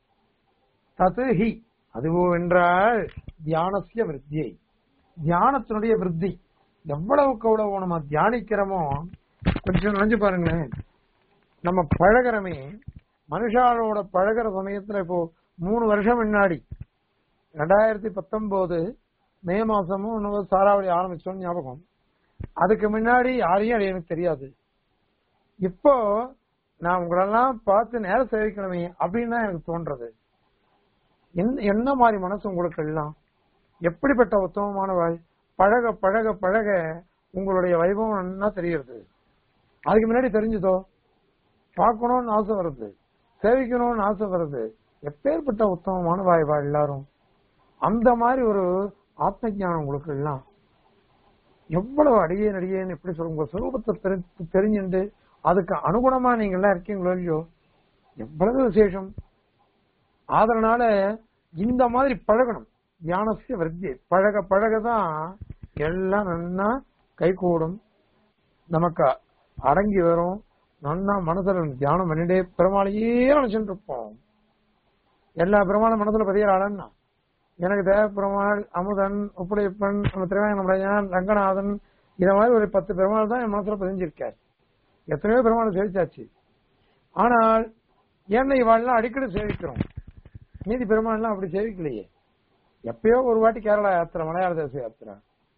தது ஹி அதுவோ என்றால் தியானசிய விருத்தியை தியானத்தினுடைய விருத்தி எவ்வளவுக்கு எவ்வளவு நம்ம தியானிக்கிறோமோ கொஞ்சம் நினைஞ்சு பாருங்களேன் நம்ம பழகிறமே மனுஷாலோட பழகிற சமயத்துல இப்போ மூணு வருஷம் முன்னாடி ரெண்டாயிரத்தி பத்தொன்பது மே மாசமும் இன்னும் சாராவளி ஆரம்பிச்சோம் ஞாபகம் அதுக்கு முன்னாடி யாரையும் அது எனக்கு தெரியாது இப்போ நான் உங்களெல்லாம் பார்த்து நேரம் சேவிக்கணுமே அப்படின்னு தான் எனக்கு தோன்றது என்ன- என்ன மாதிரி மனசு உங்களுக்கு எல்லாம் எப்படிப்பட்ட உத்தமமான வாழ் பழக பழக பழக உங்களுடைய வைபவம் நல்லா தெரியுது அதுக்கு முன்னாடி தெரிஞ்சதோ பார்க்கணும்னு ஆசை வருது சேவிக்கணும்னு ஆசை வருது எப்பேற்பட்ட உத்தமமான வாய்வா எல்லாரும் அந்த மாதிரி ஒரு ஆத்ம ஞானம் உங்களுக்கு எல்லாம் எவ்வளவு அடியேன் அடியேன் எப்படி சொல்ல உங்க சுரூபத்தை தெரி- தெரிஞ்சுண்டு அதுக்கு அனுகுணமா நீங்க எல்லாம் இருக்கீங்களோ இல்லையோ எவ்வளவு விசேஷம் அதனால இந்த மாதிரி பழகணும் தியானசிய விருத்தி பழக பழகதான் எல்லாம் நன்னா கைகூடும் நமக்கு அடங்கி வரும் நன்னா மனசுல தியானம் பண்ணிட்டே பெருமாளையே நினைச்சுட்டு இருப்போம் எல்லா பெருமாளும் மனசுல பதிகிறாளன்னா எனக்கு தேவ பெருமாள் அமுதன் உப்புடையப்பன் நம்ம திருவாயணமுடையான் ரங்கநாதன் இந்த மாதிரி ஒரு பத்து பெருமாள் தான் என் மனசுல பதிஞ்சிருக்கார் எத்தனையோ பெருமாள் சேவிச்சாச்சு ஆனால் ஏன்னா இவாள்லாம் அடிக்கடி சேவிக்கிறோம் மீதி பெருமாள்லாம் அப்படி சேவிக்கலையே எப்பயோ ஒரு வாட்டி கேரளா யாத்திரை மலையாள தேச யாத்திரை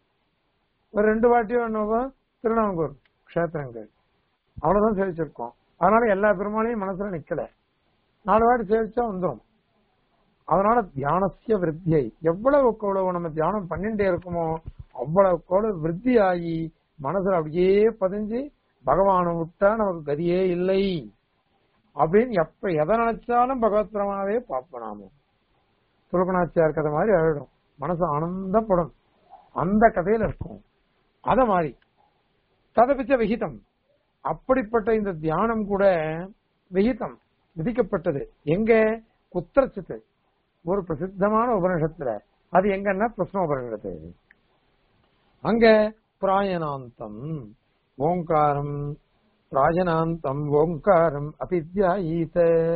ஒரு ரெண்டு வாட்டியோ என்னவோ திருநாங்கூர் க்ஷேத்திரங்கள் அவ்வளவுதான் சேவிச்சிருக்கோம் அதனால எல்லா பெருமாளையும் மனசுல நிக்கல நாலு வாட்டி சேவிச்சா வந்துரும் அதனால தியானசிய விருத்தியை எவ்வளவுக்கு எவ்வளவு நம்ம தியானம் பண்ணிட்டே இருக்குமோ அவ்வளவுக்கு அவ்வளவு விருத்தி ஆகி மனசுல அப்படியே பதிஞ்சு பகவானை விட்டா நமக்கு கதியே இல்லை அப்படின்னு எப்ப எதை நினைச்சாலும் பகவத்ரமாவே பார்ப்போம் நாம துருக்கணாச்சியார் கதை மாதிரி ஆயிடும் மனசு ஆனந்தப்படும் அந்த கதையில இருக்கும் அத மாதிரி ததபிச்ச விகிதம் அப்படிப்பட்ட இந்த தியானம் கூட விகிதம் விதிக்கப்பட்டது எங்க குத்திரச்சித்து ஒரு பிரசித்தமான உபனிஷத்துல அது எங்கன்னா பிரஸ்ன உபனிஷத்து அங்க பிராயணாந்தம் ஓங்காரம் பிராயணாந்தம் ஓங்காரம் அபித்யாயீத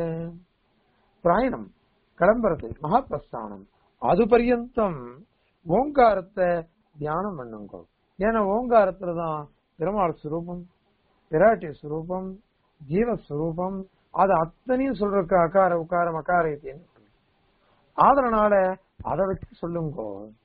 பிராயணம் கிளம்புறது மகாபிரஸ்தானம் அது பரியந்தம் ஓங்காரத்தை தியானம் பண்ணுங்க ஏன்னா ஓங்காரத்துலதான் பெருமாள் சுரூபம் பிராட்டி சுரூபம் ஜீவஸ்வரூபம் அது அத்தனையும் சொல்றதுக்கு அகார உக்காரம் அகாரத்தையும் அதனால அதை வச்சு சொல்லுங்க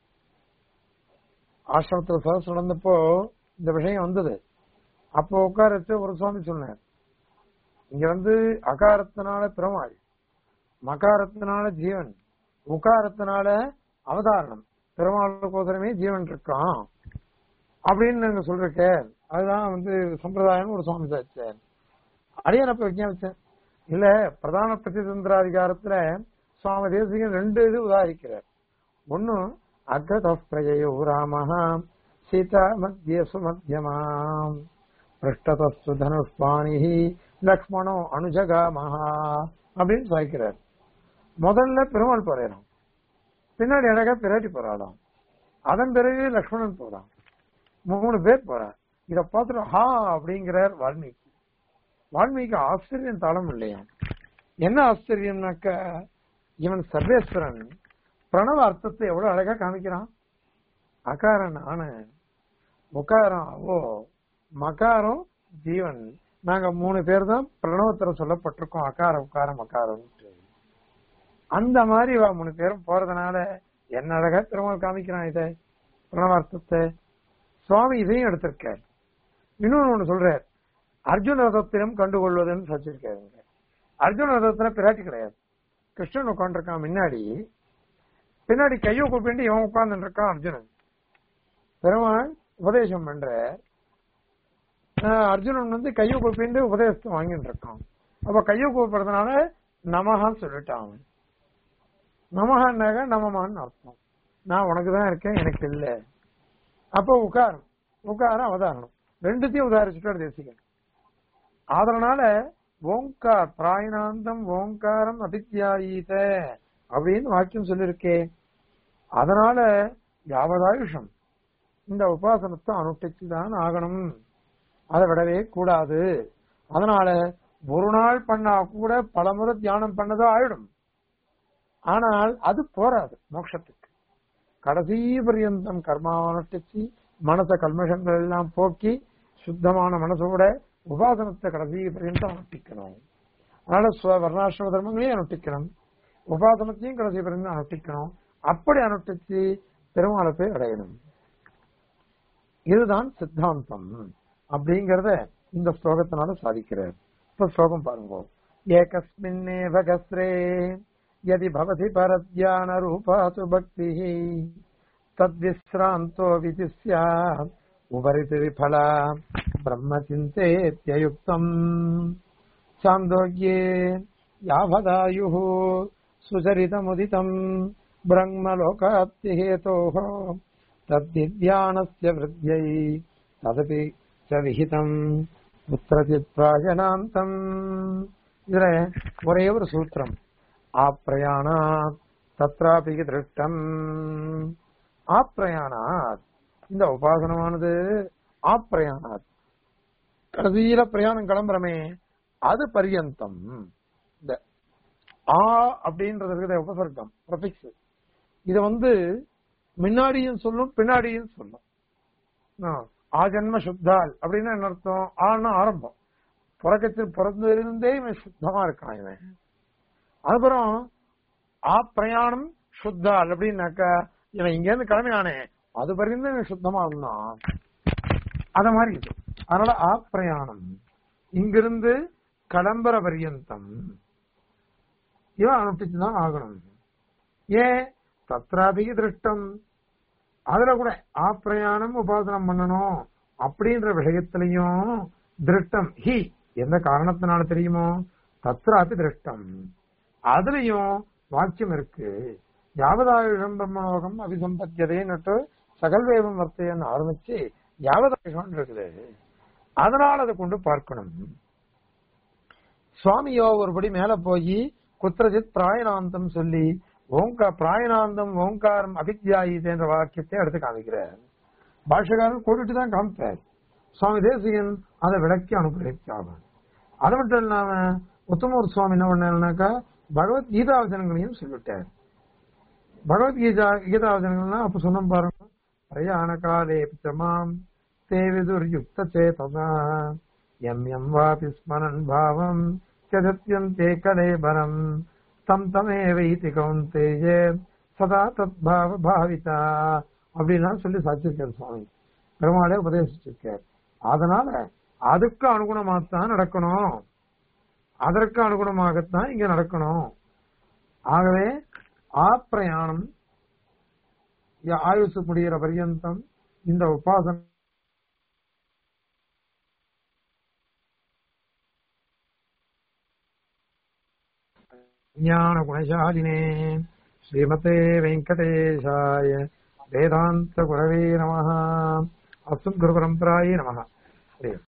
ஆசிரமத்துல சதஸ் நடந்தப்போ இந்த விஷயம் வந்தது அப்போ உட்காரத்து ஒரு சுவாமி சொன்னார் இங்க வந்து அகாரத்தினால பெருமாள் மகாரத்தினால ஜீவன் உகாரத்தினால அவதாரணம் பெருமாளுக்கோசரமே ஜீவன் இருக்கான் அப்படின்னு நாங்க சொல்றக்க அதுதான் வந்து சம்பிரதாயம் ஒரு சுவாமி சாச்சார் அதையே நான் இப்ப விஞ்ஞாபிச்சேன் இல்ல பிரதான பிரதிதந்திராதிகாரத்துல சுவாமி தேசிகன் ரெண்டு இது உதாரிக்கிறார் ஒன்னு அக்ரத பிரஜயோ ராமஹ சீதா மத்திய சுமத்தியமாம் பிருஷ்டதஸ்து தனுஷ்பாணி லக்ஷ்மணோ அனுஜகாமஹா அப்படின்னு சாய்க்கிறார் முதல்ல பெருமாள் போறாராம் பின்னாடி அழகா பிராட்டி போறாளாம் அதன் பிறகு லக்ஷ்மணன் போறான் மூணு பேர் போறார் இத பார்த்துட்டு ஹா அப்படிங்கிறார் வால்மீகி வால்மீகி ஆச்சரியம் தாளம் இல்லையா என்ன ஆச்சரியம்னாக்க இவன் சர்வேஸ்வரன் பிரணவ அர்த்தத்தை எவ்வளவு அழகா காமிக்கிறான் அகாரன் ஆன உகாரம் ஓ மகாரம் ஜீவன் நாங்க மூணு பேர் தான் பிரணவத்துல சொல்லப்பட்டிருக்கோம் அகார உக்காரம் அகாரம் அந்த மாதிரி இவ மூணு பேரும் போறதுனால என்ன அழகா பெருமாள் காமிக்கிறான் இதை பிரணவார்த்தத்தை சுவாமி இதையும் எடுத்திருக்கார் இன்னொன்னு ஒண்ணு சொல்றார் அர்ஜுன ரதத்திலும் கண்டுகொள்வதுன்னு வச்சிருக்காருங்க அர்ஜுன ரதத்துல பிராட்டி கிடையாது கிருஷ்ணன் உட்காந்துருக்கான் முன்னாடி பின்னாடி கையை கூப்பிட்டு இவன் உட்கார்ந்து இருக்கான் அர்ஜுனன் பெருமாள் உபதேசம் பண்ற ஆஹ் அர்ஜுனன் வந்து கையை கூப்பிட்டு உபதேசத்தை வாங்கிட்டு இருக்கான் அப்ப கையை கூப்பிடுறதுனால நமகான்னு சொல்லிட்டான் அவன் நமகான்னாக நமமான்னு அர்த்தம் நான் உனக்கு தான் இருக்கேன் எனக்கு இல்ல அப்போ உட்காரம் உட்காரம் அவதாரணம் ரெண்டுத்தையும் உதாரிச்சுட்டு தேசிகன் அதனால ஓங்கார் பிராயணாந்தம் ஓங்காரம் அபித்யாயீத அப்படின்னு வாக்கியம் சொல்லியிருக்கே அதனால யாவதாயுஷம் இந்த உபாசனத்தை அனுஷ்டிச்சு தான் ஆகணும் அதை விடவே கூடாது அதனால ஒரு நாள் பண்ணா கூட பலமுறை தியானம் பண்ணதோ ஆயிடும் ஆனால் அது போராது மோட்சத்துக்கு கடைசி பரியந்தம் கர்மாவை அனுஷ்டிச்சு மனச கல்மஷங்கள் எல்லாம் போக்கி சுத்தமான மனசோட உபாசனத்தை கடைசி பரியந்தம் அனுஷ்டிக்கணும் அதனால ஸ்வ வர்ணாசிரம தர்மங்களையும் அனுஷ்டிக்கணும் உபாசனத்தையும் கடைசி பரியந்தம் அனுஷ்டிக்கணும் அப்படி அனுஷ்டிச்சு பெருமாளை போய் அடையணும் இதுதான் சித்தாந்தம் அப்படிங்கறத இந்த ஸ்லோகத்தினால சாதிக்கிறார் இப்ப ஸ்லோகம் பாருங்க ஏகஸ்மின்னேவ கஸ்ரே யதி பவதி பரத்யான ரூபாசு பக்தி தத்விஸ்ராந்தோ விதி ஸ்யாத் உபரிதி விபலா பிரம்ம சிந்தேத்யயுக்தம் சாந்தோக்யே யாவதாயுः சுச்சரிதமுதிதம் ब्रह्मलोकाप्तिहेतोः तद्दिव्याणस्य वृद्ध्यै तदपि च विहितम् कुत्रचित् प्राजनान्तम् இதுல ஒரே ஒரு சூத்திரம் ஆப்ரயாணாத் தத்ராபி திருஷ்டம் ஆப்ரயாணாத் இந்த உபாசனமானது ஆப்ரயாணாத் கடைசியில பிரயாணம் கிளம்புறமே அது பரியந்தம் இந்த ஆ அப்படின்றது இருக்குது உபசர்க்கம் ப்ரொஃபிக்ஸ் இது வந்து முன்னாடியும் சொல்லும் பின்னாடியும் சொல்லும் ஆ, ஆஜன்ம சுத்தால் அப்படின்னா என்ன அர்த்தம் ஆனா ஆரம்பம் புறக்கத்தில் பிறந்ததிலிருந்தே இவன் சுத்தமா இருக்கான் இவன் அதுக்கப்புறம் ஆ பிரயாணம் சுத்தால் அப்படின்னாக்கா இவன் இங்க இருந்து கிளம்பினானே அது வரைக்கும் இவன் சுத்தமா இருந்தான் அத மாதிரி இது அதனால ஆ பிரயாணம் இங்கிருந்து கிளம்புற பரியந்தம் இவன் அனுப்பிச்சுதான் ஆகணும் ஏன் தத்ராபிக திருஷ்டம் அதுல கூட ஆப்பிரயாணம் உபாசனம் பண்ணணும் அப்படின்ற விஷயத்திலையும் திருஷ்டம் ஹி எந்த காரணத்தினால தெரியுமோ தத்ராபி திருஷ்டம் அதுலயும் வாக்கியம் இருக்கு யாவதாயுஷம் பிரம்மலோகம் அபிசம்பத்தியதேன்னுட்டு சகல்வேவம் வர்த்தையன்னு ஆரம்பிச்சு யாவதாயுஷம் இருக்குது அதனால அதை கொண்டு பார்க்கணும் சுவாமியோ ஒருபடி மேல போய் குத்திரஜித் பிராயணாந்தம் சொல்லி ஓங்கா பிராயணாந்தம் ஓங்காரம் அபித்யாயிதே என்ற வாக்கியத்தை எடுத்து காமிக்கிறார் பாஷகாரன் கூட்டிட்டு தான் காமிப்பார் சுவாமி தேசிகன் அதை விளக்கி அனுப்பிச்சாகும் அது மட்டும் இல்லாம உத்தமூர் சுவாமி என்ன பண்ணாருனாக்கா பகவத் கீதா வசனங்களையும் சொல்லிவிட்டார் பகவத்கீதா கீதா வசனங்கள்லாம் அப்ப சொன்ன பாருங்க பிரயாண காலே பிச்சமாம் தேவிதுர் யுக்த சேதனா எம் எம் வாபி ஸ்மரன் பாவம் சதத்யந்தே கலேபரம் தம் தமேவைதி கௌந்தேய சதா தத் பாவ பாவிதா அப்படின்லாம் சொல்லி சாச்சிருக்கார் சுவாமி பெருமாளே உபதேசிச்சிருக்கார் அதனால அதுக்கு அனுகுணமாகத்தான் நடக்கணும் அதற்கு அனுகுணமாகத்தான் இங்க நடக்கணும் ஆகவே ஆப்பிரயாணம் ய- ஆயுசு முடிகிற பர்யந்தம் இந்த உபாசன ஞான குணசாலினே ஸ்ரீமதே வெங்கடேஷாய வேதாந்த குரவே நம அஸ்மத் குரு பரம்பராயே நம